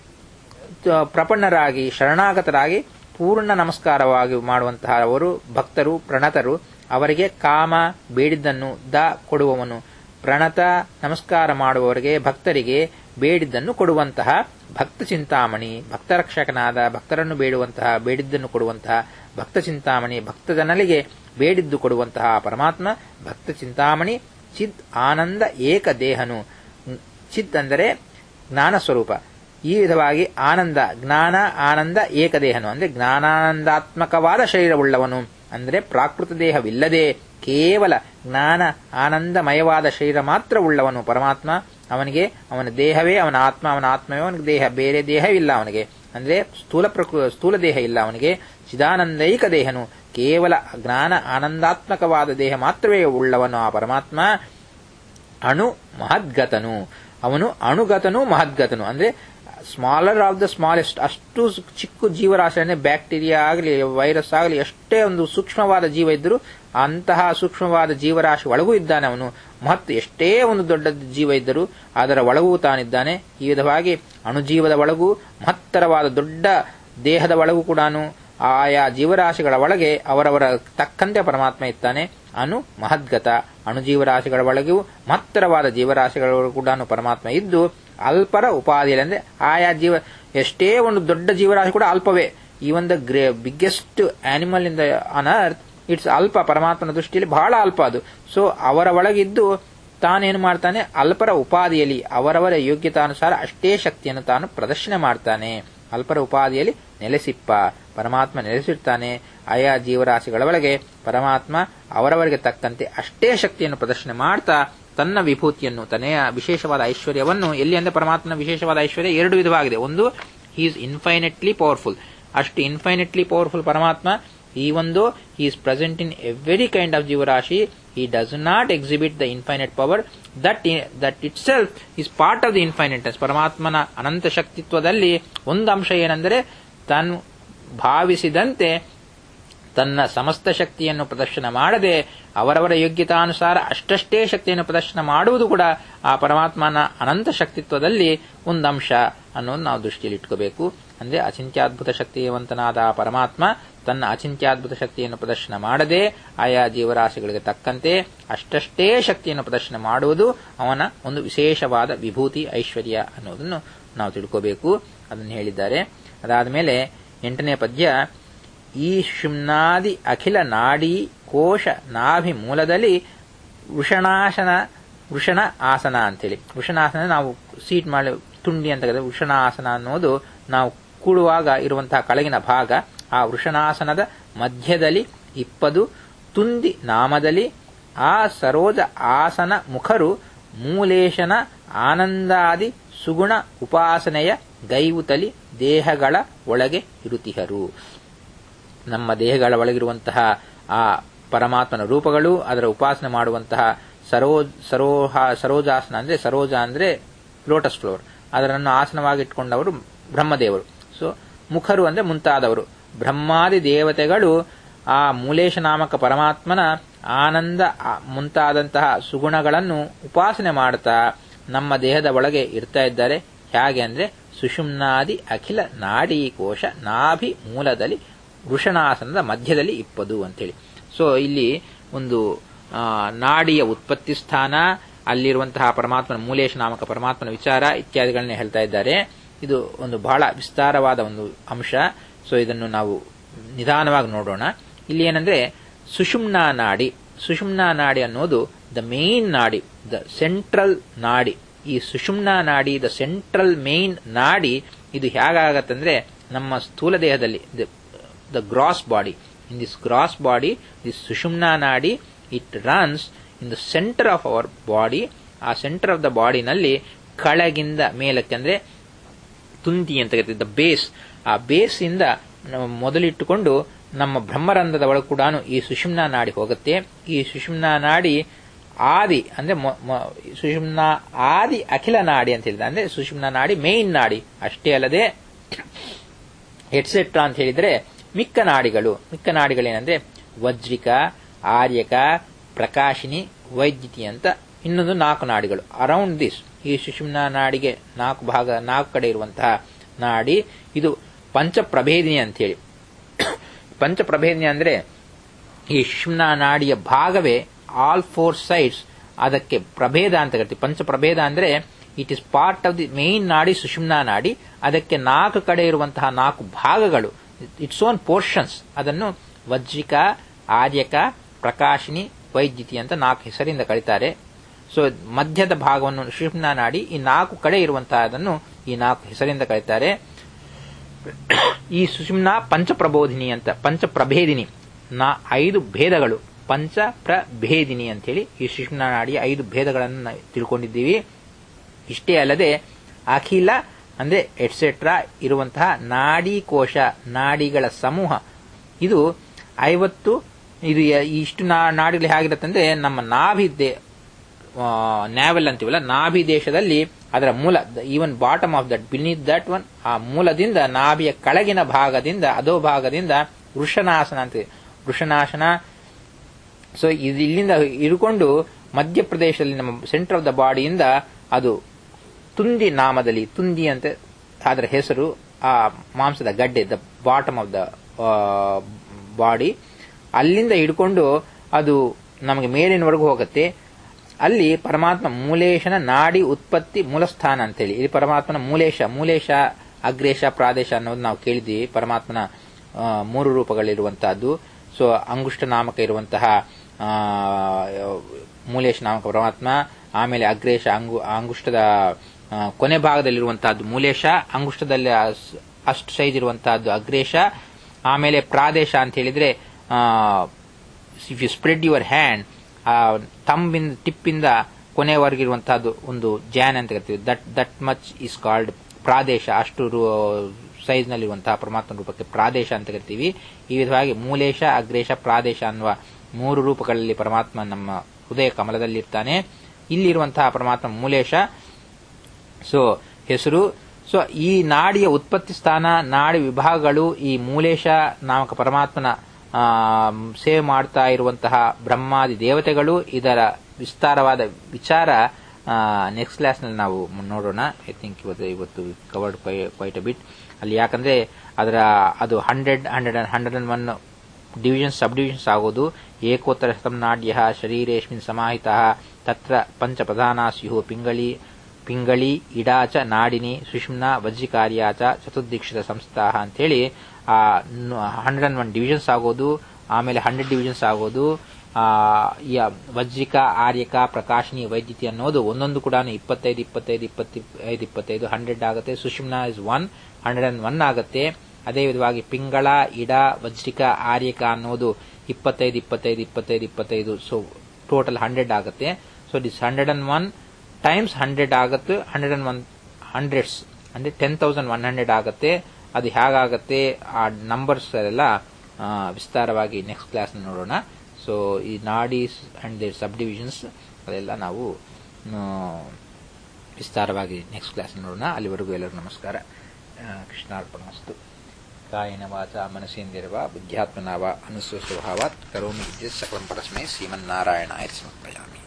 ಪ್ರಪನ್ನರಾಗಿ ಶರಣಾಗತರಾಗಿ ಪೂರ್ಣ ನಮಸ್ಕಾರವಾಗಿ ಮಾಡುವಂತಹ ಅವರು ಭಕ್ತರು ಪ್ರಣತರು ಅವರಿಗೆ ಕಾಮ ಬೇಡಿದ್ದನ್ನು ದ ಕೊಡುವವನು ಪ್ರಣತ ನಮಸ್ಕಾರ ಮಾಡುವವರಿಗೆ ಭಕ್ತರಿಗೆ ಬೇಡಿದ್ದನ್ನು ಕೊಡುವಂತಹ ಭಕ್ತ ಚಿಂತಾಮಣಿ ಭಕ್ತರಕ್ಷಕನಾದ ಭಕ್ತರನ್ನು ಬೇಡುವಂತಹ ಬೇಡಿದ್ದನ್ನು ಕೊಡುವಂತಹ ಭಕ್ತ ಚಿಂತಾಮಣಿ ಭಕ್ತಜನಲಿಗೆ ಬೇಡಿದ್ದು ಕೊಡುವಂತಹ ಪರಮಾತ್ಮ ಭಕ್ತ ಚಿಂತಾಮಣಿ ಚಿತ್ ಆನಂದ ಏಕ ದೇಹನು ಚಿತ್ ಅಂದರೆ ಜ್ಞಾನ ಸ್ವರೂಪ ಈ ವಿಧವಾಗಿ ಆನಂದ ಜ್ಞಾನ ಆನಂದ ಏಕದೇಹನು ಅಂದ್ರೆ ಜ್ಞಾನಾನಂದಾತ್ಮಕವಾದ ಶರೀರವುಳ್ಳವನು ಅಂದ್ರೆ ಪ್ರಾಕೃತ ದೇಹವಿಲ್ಲದೆ ಕೇವಲ ಜ್ಞಾನ ಆನಂದಮಯವಾದ ಶರೀರ ಮಾತ್ರ ಉಳ್ಳವನು ಪರಮಾತ್ಮ ಅವನಿಗೆ ಅವನ ದೇಹವೇ ಅವನ ಆತ್ಮ ಅವನ ಆತ್ಮವೇ ಅವನಿಗೆ ದೇಹ ಬೇರೆ ದೇಹವಿಲ್ಲ ಅವನಿಗೆ ಅಂದ್ರೆ ಸ್ಥೂಲ ಪ್ರಕೃ ಸ್ಥೂಲ ದೇಹ ಇಲ್ಲ ಅವನಿಗೆ ಚಿದಾನಂದೈಕ ದೇಹನು ಕೇವಲ ಜ್ಞಾನ ಆನಂದಾತ್ಮಕವಾದ ದೇಹ ಮಾತ್ರವೇ ಉಳ್ಳವನು ಆ ಪರಮಾತ್ಮ ಅಣು ಮಹದ್ಗತನು ಅವನು ಅಣುಗತನು ಮಹದ್ಗತನು ಅಂದ್ರೆ ಸ್ಮಾಲರ್ ಆಫ್ ದ ಸ್ಮಾಲೆಸ್ಟ್ ಅಷ್ಟು ಚಿಕ್ಕ ಜೀವರಾಶಿ ಅಂದ್ರೆ ಬ್ಯಾಕ್ಟೀರಿಯಾ ಆಗಲಿ ವೈರಸ್ ಆಗಲಿ ಎಷ್ಟೇ ಒಂದು ಸೂಕ್ಷ್ಮವಾದ ಜೀವ ಇದ್ದರೂ ಅಂತಹ ಸೂಕ್ಷ್ಮವಾದ ಜೀವರಾಶಿ ಒಳಗೂ ಇದ್ದಾನೆ ಅವನು ಮಹತ್ ಎಷ್ಟೇ ಒಂದು ದೊಡ್ಡ ಜೀವ ಇದ್ದರೂ ಅದರ ಒಳಗೂ ತಾನಿದ್ದಾನೆ ಈ ವಿಧವಾಗಿ ಅಣುಜೀವದ ಒಳಗೂ ಮಹತ್ತರವಾದ ದೊಡ್ಡ ದೇಹದ ಒಳಗೂ ಕೂಡ ಆಯಾ ಜೀವರಾಶಿಗಳ ಒಳಗೆ ಅವರವರ ತಕ್ಕಂತೆ ಪರಮಾತ್ಮ ಇದ್ದಾನೆ ಅನು ಮಹದ್ಗತ ಅಣುಜೀವರಾಶಿಗಳ ಒಳಗೂ ಮಹತ್ತರವಾದ ಜೀವರಾಶಿಗಳ ಕೂಡ ಪರಮಾತ್ಮ ಇದ್ದು ಅಲ್ಪರ ಉಪಾಧಿಯಲ್ಲಿ ಅಂದ್ರೆ ಆಯಾ ಜೀವ ಎಷ್ಟೇ ಒಂದು ದೊಡ್ಡ ಜೀವರಾಶಿ ಕೂಡ ಅಲ್ಪವೇ ಈ ಒಂದು grey biggest animal in the on earth it's ಅಲ್ಪ ಪರಮಾತ್ಮನ ದೃಷ್ಟಿಯಲ್ಲಿ ಬಹಳ ಅಲ್ಪ ಅದು ಸೊ ಅವರ ಒಳಗಿದ್ದು ತಾನೇನು ಮಾಡ್ತಾನೆ ಅಲ್ಪರ ಉಪಾಧಿಯಲ್ಲಿ ಅವರವರ ಯೋಗ್ಯತಾನುಸಾರ ಅಷ್ಟೇ ಶಕ್ತಿಯನ್ನು ತಾನು ಪ್ರದರ್ಶನ ಮಾಡ್ತಾನೆ ಅಲ್ಪರ ಉಪಾಧಿಯಲ್ಲಿ ನೆಲೆಸಿಪ್ಪ ಪರಮಾತ್ಮ ನೆಲೆಸಿರ್ತಾನೆ ಆಯಾ ಜೀವರಾಶಿಗಳ ಒಳಗೆ ಪರಮಾತ್ಮ ಅವರವರಿಗೆ ತಕ್ಕಂತೆ ಅಷ್ಟೇ ಶಕ್ತಿಯನ್ನು ಪ್ರದರ್ಶನ ಮಾಡ್ತಾ ತನ್ನ ವಿಭೂತಿಯನ್ನು ತನ್ನೆಯ ವಿಶೇಷವಾದ ಐಶ್ವರ್ಯವನ್ನು ಎಲ್ಲಿ ಅಂದ್ರೆ ಪರಮಾತ್ಮನ ವಿಶೇಷವಾದ ಐಶ್ವರ್ಯ ಎರಡು ವಿಧವಾಗಿದೆ ಒಂದು ಈಸ್ ಇನ್ಫೈನೆಟ್ಲಿ ಪವರ್ಫುಲ್ ಅಷ್ಟು ಇನ್ಫೈನೆಟ್ಲಿ ಪವರ್ಫುಲ್ ಪರಮಾತ್ಮ ಈ ಒಂದು is present in every kind of ಜೀವರಾಶಿ he does not exhibit the infinite power that that itself is part of the infiniteness ಪರಮಾತ್ಮನ ಅನಂತ ಶಕ್ತಿತ್ವದಲ್ಲಿ ಒಂದು ಅಂಶ ಏನೆಂದರೆ ತಾನು ಭಾವಿಸಿದಂತೆ ತನ್ನ ಸಮಸ್ತ ಶಕ್ತಿಯನ್ನು ಪ್ರದರ್ಶನ ಮಾಡದೆ ಅವರವರ ಯೋಗ್ಯತಾನುಸಾರ ಅಷ್ಟಷ್ಟೇ ಶಕ್ತಿಯನ್ನು ಪ್ರದರ್ಶನ ಮಾಡುವುದು ಕೂಡ ಆ ಪರಮಾತ್ಮನ ಅನಂತ ಶಕ್ತಿತ್ವದಲ್ಲಿ ಒಂದು ಅಂಶ ಅನ್ನೋದು ನಾವು ದೃಷ್ಟಿಯಲ್ಲಿ ಇಟ್ಕೋಬೇಕು ಅಂದ್ರೆ ಅಚಿಂತ್ಯಾದ್ಭುತ ಶಕ್ತಿವಂತನಾದ ಆ ಪರಮಾತ್ಮ ತನ್ನ ಅಚಿಂತ್ಯಾದ್ಭುತ ಶಕ್ತಿಯನ್ನು ಪ್ರದರ್ಶನ ಮಾಡದೆ ಆಯಾ ಜೀವರಾಶಿಗಳಿಗೆ ತಕ್ಕಂತೆ ಅಷ್ಟಷ್ಟೇ ಶಕ್ತಿಯನ್ನು ಪ್ರದರ್ಶನ ಮಾಡುವುದು ಅವನ ಒಂದು ವಿಶೇಷವಾದ ವಿಭೂತಿ ಐಶ್ವರ್ಯ ಅನ್ನೋದನ್ನು ನಾವು ತಿಳ್ಕೋಬೇಕು ಅದನ್ನು ಹೇಳಿದ್ದಾರೆ ಅದಾದ ಮೇಲೆ ಎಂಟನೇ ಪದ್ಯ ಈ ಶುಮ್ನಾದಿ ಅಖಿಲ ನಾಡಿ ಕೋಶ ನಾಭಿ ಮೂಲದಲ್ಲಿ ವೃಷಣಾಸನ ವೃಷಣ ಆಸನ ಅಂತೇಳಿ ವೃಷಣಾಸನ ನಾವು ಸೀಟ್ ಮಾಡಿ ತುಂಡಿ ಅಂತ ಕರೆದ್ರೆ ವೃಷಣಾಸನ ಅನ್ನೋದು ನಾವು ಕೂಡುವಾಗ ಇರುವಂತಹ ಕೆಳಗಿನ ಭಾಗ ಆ ವೃಷಣಾಸನದ ಮಧ್ಯದಲ್ಲಿ ಇಪ್ಪದು ತುಂದಿ ನಾಮದಲ್ಲಿ ಆ ಸರೋಜ ಆಸನ ಮುಖರು ಮೂಲೇಶನ ಆನಂದಾದಿ ಸುಗುಣ ಉಪಾಸನೆಯ ಗೈವುತಲಿ ದೇಹಗಳ ಒಳಗೆ ಇರುತಿಹರು ನಮ್ಮ ದೇಹಗಳ ಒಳಗಿರುವಂತಹ ಆ ಪರಮಾತ್ಮನ ರೂಪಗಳು ಅದರ ಉಪಾಸನೆ ಮಾಡುವಂತಹ ಸರೋಜ್ ಸರೋಹ ಸರೋಜಾಸನ ಅಂದ್ರೆ ಸರೋಜ ಅಂದ್ರೆ ಲೋಟಸ್ ಫ್ಲೋರ್ ಅದರನ್ನು ಆಸನವಾಗಿಟ್ಕೊಂಡವರು ಬ್ರಹ್ಮದೇವರು ಸೊ ಮುಖರು ಅಂದ್ರೆ ಮುಂತಾದವರು ಬ್ರಹ್ಮಾದಿ ದೇವತೆಗಳು ಆ ಮೂಲೇಶ ನಾಮಕ ಪರಮಾತ್ಮನ ಆನಂದ ಮುಂತಾದಂತಹ ಸುಗುಣಗಳನ್ನು ಉಪಾಸನೆ ಮಾಡುತ್ತಾ ನಮ್ಮ ದೇಹದ ಒಳಗೆ ಇರ್ತಾ ಇದ್ದಾರೆ ಹೇಗೆ ಅಂದ್ರೆ ಸುಷುಮ್ನಾದಿ ಅಖಿಲ ನಾಡಿ ಕೋಶ ನಾಭಿ ಮೂಲದಲ್ಲಿ ವೃಷಣಾಸನದ ಮಧ್ಯದಲ್ಲಿ ಇಪ್ಪದು ಅಂತೇಳಿ ಸೊ ಇಲ್ಲಿ ಒಂದು ನಾಡಿಯ ಉತ್ಪತ್ತಿ ಸ್ಥಾನ ಅಲ್ಲಿರುವಂತಹ ಪರಮಾತ್ಮನ ಮೂಲೇಶ ನಾಮಕ ಪರಮಾತ್ಮನ ವಿಚಾರ ಇತ್ಯಾದಿಗಳನ್ನ ಹೇಳ್ತಾ ಇದ್ದಾರೆ ಇದು ಒಂದು ಬಹಳ ವಿಸ್ತಾರವಾದ ಒಂದು ಅಂಶ ಸೊ ಇದನ್ನು ನಾವು ನಿಧಾನವಾಗಿ ನೋಡೋಣ ಇಲ್ಲಿ ಏನಂದ್ರೆ ಸುಷುಮ್ನಾ ನಾಡಿ ಸುಷುಮ್ನಾ ನಾಡಿ ಅನ್ನೋದು ದ ಮೇನ್ ನಾಡಿ ದ ಸೆಂಟ್ರಲ್ ನಾಡಿ ಈ ಸುಷುಮ್ನಾ ನಾಡಿ ದ ಸೆಂಟ್ರಲ್ ಮೇನ್ ನಾಡಿ ಇದು ಹೇಗಾಗತ್ತಂದ್ರೆ ನಮ್ಮ ಸ್ಥೂಲ ದೇಹದಲ್ಲಿ the gross body in this gross body this ಸುಷುಮ್ನಾ ನಾಡಿ it runs in the centre of our body ಆ ಸೆಂಟರ್ ಆಫ್ ದ ಬಾಡಿನಲ್ಲಿ ಕೆಳಗಿಂದ ಮೇಲಕ್ಕೆ ಅಂದ್ರೆ ತುಂದಿ ಅಂತ ಕರೀತಿದ್ದ ಬೇಸ್ ಆ ಬೇಸ್ ಇಂದ ನಾವು ಮೊದಲಿಟ್ಟುಕೊಂಡು ನಮ್ಮ ಬ್ರಹ್ಮರಂಧ್ರದ ಒಳಗೆ ಕೂಡ ಈ ಸುಷುಮ್ನಾ ನಾಡಿ ಹೋಗುತ್ತೆ ಈ ಸುಷುಮ್ನಾ ನಾಡಿ ಆದಿ ಅಂದ್ರೆ ಮೊ- ಮೊ- ಸುಷುಮ್ನಾ ಆದಿ ಅಖಿಲ ನಾಡಿ ಅಂತ ಹೇಳಿದ ಅಂದ್ರೆ ಸುಷುಮ್ನಾ ನಾಡಿ ಮೇನ್ ನಾಡಿ ಅಷ್ಟೇ ಅಲ್ಲದೆ ಎಟ್ಸೆಟ್ರಾ ಅಂತ ಹೇಳಿದ್ರೆ ಮಿಕ್ಕ ನಾಡಿಗಳು ಮಿಕ್ಕ ನಾಡಿಗಳೇನಂದ್ರೆ ವಜ್ರಿಕ ಆರ್ಯಕ ಪ್ರಕಾಶಿನಿ ವೈದ್ಯುತಿ ಅಂತ ಇನ್ನೊಂದು ನಾಲ್ಕು ನಾಡಿಗಳು ಅರೌಂಡ್ ದಿಸ್ ಈ ಸುಷುಮ್ನಾ ನಾಡಿಗೆ ನಾಲ್ಕು ಭಾಗ ನಾಲ್ಕು ಕಡೆ ಇರುವಂತಹ ನಾಡಿ ಇದು ಪಂಚಪ್ರಭೇದಿನಿ ಅಂತ ಹೇಳಿ ಪಂಚಪ್ರಭೇದಿನಿ ಅಂದ್ರೆ ಈ ಸುಷುಮ್ನಾ ನಾಡಿಯ ಭಾಗವೇ ಆಲ್ ಫೋರ್ ಸೈಡ್ಸ್ ಅದಕ್ಕೆ ಪ್ರಭೇದ ಅಂತ ಕರಿತೀವಿ ಪಂಚಪ್ರಭೇದ ಅಂದ್ರೆ it is part of the main ನಾಡಿ ಸುಷುಮ್ನಾ ನಾಡಿ ಅದಕ್ಕೆ ನಾಲ್ಕು ಕಡೆ ಇರುವಂತಹ ನಾಲ್ಕು ಭಾಗಗಳು ಇಟ್ಸ್ ಓನ್ ಪೋರ್ಷನ್ಸ್ ಅದನ್ನು ವಜ್ರಿಕ ಆರ್ಯಕ ಪ್ರಕಾಶಿನಿ ವೈದ್ಯುತಿ ಅಂತ ನಾಲ್ಕು ಹೆಸರಿಂದ ಕರೀತಾರೆ ಸೊ ಮಧ್ಯದ ಭಾಗವನ್ನು ಸುಷುಮ್ನಾ ನಾಡಿ ಈ ನಾಲ್ಕು ಕಡೆ ಇರುವಂತಹದನ್ನು ಈ ನಾಲ್ಕು ಹೆಸರಿಂದ ಕರೀತಾರೆ ಈ ಸುಷುಮ್ನಾ ಪಂಚಪ್ರಬೋಧಿನಿ ಅಂತ ಪಂಚಪ್ರಭೇದಿನಿ ನಾ ಐದು ಭೇದಗಳು ಪಂಚ ಪ್ರಭೇದಿನಿ ಅಂತ ಹೇಳಿ ಈ ಸುಷುಮ್ನಾ ನಾಡಿಯ ಐದು ಭೇದಗಳನ್ನು ನಾವು ತಿಳ್ಕೊಂಡಿದ್ದೀವಿ ಇಷ್ಟೇ ಅಲ್ಲದೆ ಅಖಿಲ ಅಂದ್ರೆ ಎಟ್ಸೆಟ್ರಾ ಇರುವಂತಹ ನಾಡಿ ಕೋಶ ನಾಡಿಗಳ ಸಮೂಹ ಇದು ಐವತ್ತು ಇದು ಯ- ಇಷ್ಟು ನಾ- ನಾಡಿಗಳು ಹೇಗಿರುತ್ತೆ ಅಂದ್ರೆ ನಮ್ಮ ನಾಭಿ ದೇ- ನ್ಯಾವೆಲ್ ಅಂತೀವಲ್ಲ ನಾಭಿ ದೇಶದಲ್ಲಿ ಅದರ ಮೂಲ even bottom of that beneath that one ಆ ಮೂಲದಿಂದ ನಾಭಿಯ ಕೆಳಗಿನ ಭಾಗದಿಂದ ಅದೋ ಭಾಗದಿಂದ ವೃಷನಾಸನ ಅಂತ ವೃಷನಾಶನ ಸೊ ಇದು ಇಲ್ಲಿಂದ ಇರುಕೊಂಡು ಮಧ್ಯಪ್ರದೇಶದಲ್ಲಿ ನಮ್ಮ ಸೆಂಟರ್ ಆಫ್ ದ ಬಾಡಿಯಿಂದ ಅದು ತುಂದಿ ನಾಮದಲ್ಲಿ ತುಂದಿ ಅಂತ ಅದರ ಹೆಸರು ಆ ಮಾಂಸದ ಗಡ್ಡೆ the bottom of the body ಅಲ್ಲಿಂದ ಹಿಡ್ಕೊಂಡು ಅದು ನಮಗೆ ಮೇಲಿನವರೆಗೂ ಹೋಗುತ್ತೆ ಅಲ್ಲಿ ಪರಮಾತ್ಮ ಮೂಲೇಶನ ನಾಡಿ ಉತ್ಪತ್ತಿ ಮೂಲಸ್ಥಾನ ಅಂತೇಳಿ ಇಲ್ಲಿ ಪರಮಾತ್ಮನ ಮೂಲೇಶ ಮೂಲೇಶ ಅಗ್ರೇಶ ಪ್ರಾದೇಶ ಅನ್ನೋದು ನಾವು ಕೇಳಿದ್ದೀವಿ ಪರಮಾತ್ಮನ ಆ, ಮೂರು ರೂಪಗಳಿರುವಂತಹದ್ದು ಸೊ ಅಂಗುಷ್ಟ ನಾಮಕ ಇರುವಂತಹ ಆ, ಮೂಲೇಶ ನಾಮಕ ಪರಮಾತ್ಮ ಆಮೇಲೆ ಅಗ್ರೇಶ ಅಂಗು ಅಂಗುಷ್ಟದ ಆ, ಕೊನೆ ಭಾಗದಲ್ಲಿರುವಂತಹದ್ದು ಮೂಲೇಶ ಅಂಗುಷ್ಟದಲ್ಲಿ ಅಸ್- ಅಷ್ಟು ಸೈಜ್ ಇರುವಂತಹದ್ದು ಅಗ್ರೇಶ ಆಮೇಲೆ ಪ್ರಾದೇಶ ಅಂತ ಹೇಳಿದ್ರೆ if you spread your hand ಆ ತಂಬಿಂದ ಟಿಪ್ಪಿಂದ ಕೊನೆವರೆಗಿರುವಂತಹದ್ದು ಒಂದು ಜಾನ್ ಅಂತ ಕರಿತೀವಿ that that much is called ಪ್ರಾದೇಶ ಅಷ್ಟು ಸೈಜ್ ನಲ್ಲಿರುವಂತಹ ಪರಮಾತ್ಮ ರೂಪಕ್ಕೆ ಪ್ರಾದೇಶ ಅಂತ ಕರಿತೀವಿ ಈ ವಿಧವಾಗಿ ಮೂಲೇಶ ಅಗ್ರೇಶ ಪ್ರಾದೇಶ ಅನ್ನುವ ಮೂರು ರೂಪಗಳಲ್ಲಿ ಪರಮಾತ್ಮ ನಮ್ಮ ಹೃದಯ ಕಮಲದಲ್ಲಿರ್ತಾನೆ ಇಲ್ಲಿರುವಂತಹ ಪರಮಾತ್ಮ ಮೂಲೇಶ ಸೊ ಹೆಸರು ಸೊ ಈ ನಾಡಿಯ ಉತ್ಪತ್ತಿ ಸ್ಥಾನ ನಾಡಿ ವಿಭಾಗಗಳು ಈ ಮೂಲೇಶ ನಾಮಕ ಪರಮಾತ್ಮನ ಆ, ಸೇವೆ ಮಾಡ್ತಾ ಇರುವಂತಹ ಬ್ರಹ್ಮಾದಿ ದೇವತೆಗಳು ಇದರ ವಿಸ್ತಾರವಾದ ವಿಚಾರ ನೆಕ್ಸ್ಟ್ ಕ್ಲಾಸ್ನಲ್ಲಿ ನಾವು ನೋಡೋಣ ಐ ಥಿಂಕ್ ಇವತ್ತು ಇವತ್ತು ಕವರ್ಡ್ ಕ್ವೈಟ್ ಅ ಬಿಟ್ ಅಲ್ಲಿ ಯಾಕಂದ್ರೆ ಅದರ ಅದು hundred hundred and hundred and one divisions sub divisions ಆಗೋದು ಏಕೋತ್ತರ ಶತಂ ನಾಡ್ಯ ಶರೀರೇಸ್ಮಿನ್ ಸಮಾಹಿತ ತತ್ರ ಪಂಚ ಪ್ರಧಾನ ಸ್ಯು ಪಿಂಗಳಿ ಪಿಂಗಳಿ ಇಡಾಚ ನಾಡಿನಿ ಸುಷುಮ್ನಾ ವಜ್ರಿಕಾರ್ಯಾಚ ಚತುರ್ದೀಕ್ಷಿತ ಸಂಸ್ಥಾಹ ಅಂತೇಳಿ ಆ ಹಂಡ್ರೆಡ್ ಅಂಡ್ ಒನ್ ಡಿವಿಷನ್ಸ್ ಆಗೋದು ಆಮೇಲೆ ಹಂಡ್ರೆಡ್ ಡಿವಿಷನ್ಸ್ ಆಗೋದು ಆ ಈ ವಜ್ರಿಕ ಆರ್ಯಕ ಪ್ರಕಾಶಿನಿ ವೈದ್ಯುತಿ ಅನ್ನೋದು ಒಂದೊಂದು ಕೂಡ ಇಪ್ಪತ್ತೈದು ಇಪ್ಪತ್ತೈದು ಇಪ್ಪತ್ತೈದು ಇಪ್ಪತ್ತೈದು ಹಂಡ್ರೆಡ್ ಆಗುತ್ತೆ ಸುಷುಮ್ನಾ is one hundred and one ಆಗುತ್ತೆ ಅದೇ ವಿಧವಾಗಿ ಪಿಂಗಳ ಇಡ ವಜ್ರಿಕ ಆರ್ಯಕ ಅನ್ನೋದು ಇಪ್ಪತ್ತೈದು ಇಪ್ಪತ್ತೈದು ಇಪ್ಪತ್ತೈದು ಇಪ್ಪತ್ತೈದು ಸೊ ಟೋಟಲ್ ಹಂಡ್ರೆಡ್ ಆಗುತ್ತೆ so this hundred and one times hundred ಆಗುತ್ತೆ ಹಂಡ್ರೆಡ್ ಅಂಡ್ ಒನ್ ಹಂಡ್ರೆಡ್ಸ್ ಅಂದ್ರೆ ಟೆನ್ ತೌಸಂಡ್ ಒನ್ ಹಂಡ್ರೆಡ್ ಆಗುತ್ತೆ ಅದು ಹೇಗಾಗತ್ತೆ ಆ ನಂಬರ್ಸ್ ಎಲ್ಲ ಆ, ವಿಸ್ತಾರವಾಗಿ ನೆಕ್ಸ್ಟ್ ಕ್ಲಾಸ್ ನೋಡೋಣ ಸೊ ಈ nadis and their sub divisions ಅದೆಲ್ಲ ನಾವು ಆ, ವಿಸ್ತಾರವಾಗಿ ನೆಕ್ಸ್ಟ್ ಕ್ಲಾಸ್ ನೋಡೋಣ ಅಲ್ಲಿವರೆಗೂ ಎಲ್ಲರಿಗೂ ನಮಸ್ಕಾರ ಆ, ಕೃಷ್ಣಾರ್ಪಣಮಸ್ತು ಕಾಯನ ವಾಚ ಮನಸೇಂದಿರುವ ಬುದ್ಧ್ಯಾತ್ಮನಾವ ಅನುಸ್ವಸ್ವಭಾವಾತ್ ಕರೋಮಿ ವಿದ್ಯುತ್ ಸಕಲಂ ಪರಸ್ಮೈ ಶ್ರೀಮನ್ನಾರಾಯಣಾಯ ಸಮರ್ಪಯಾಮಿ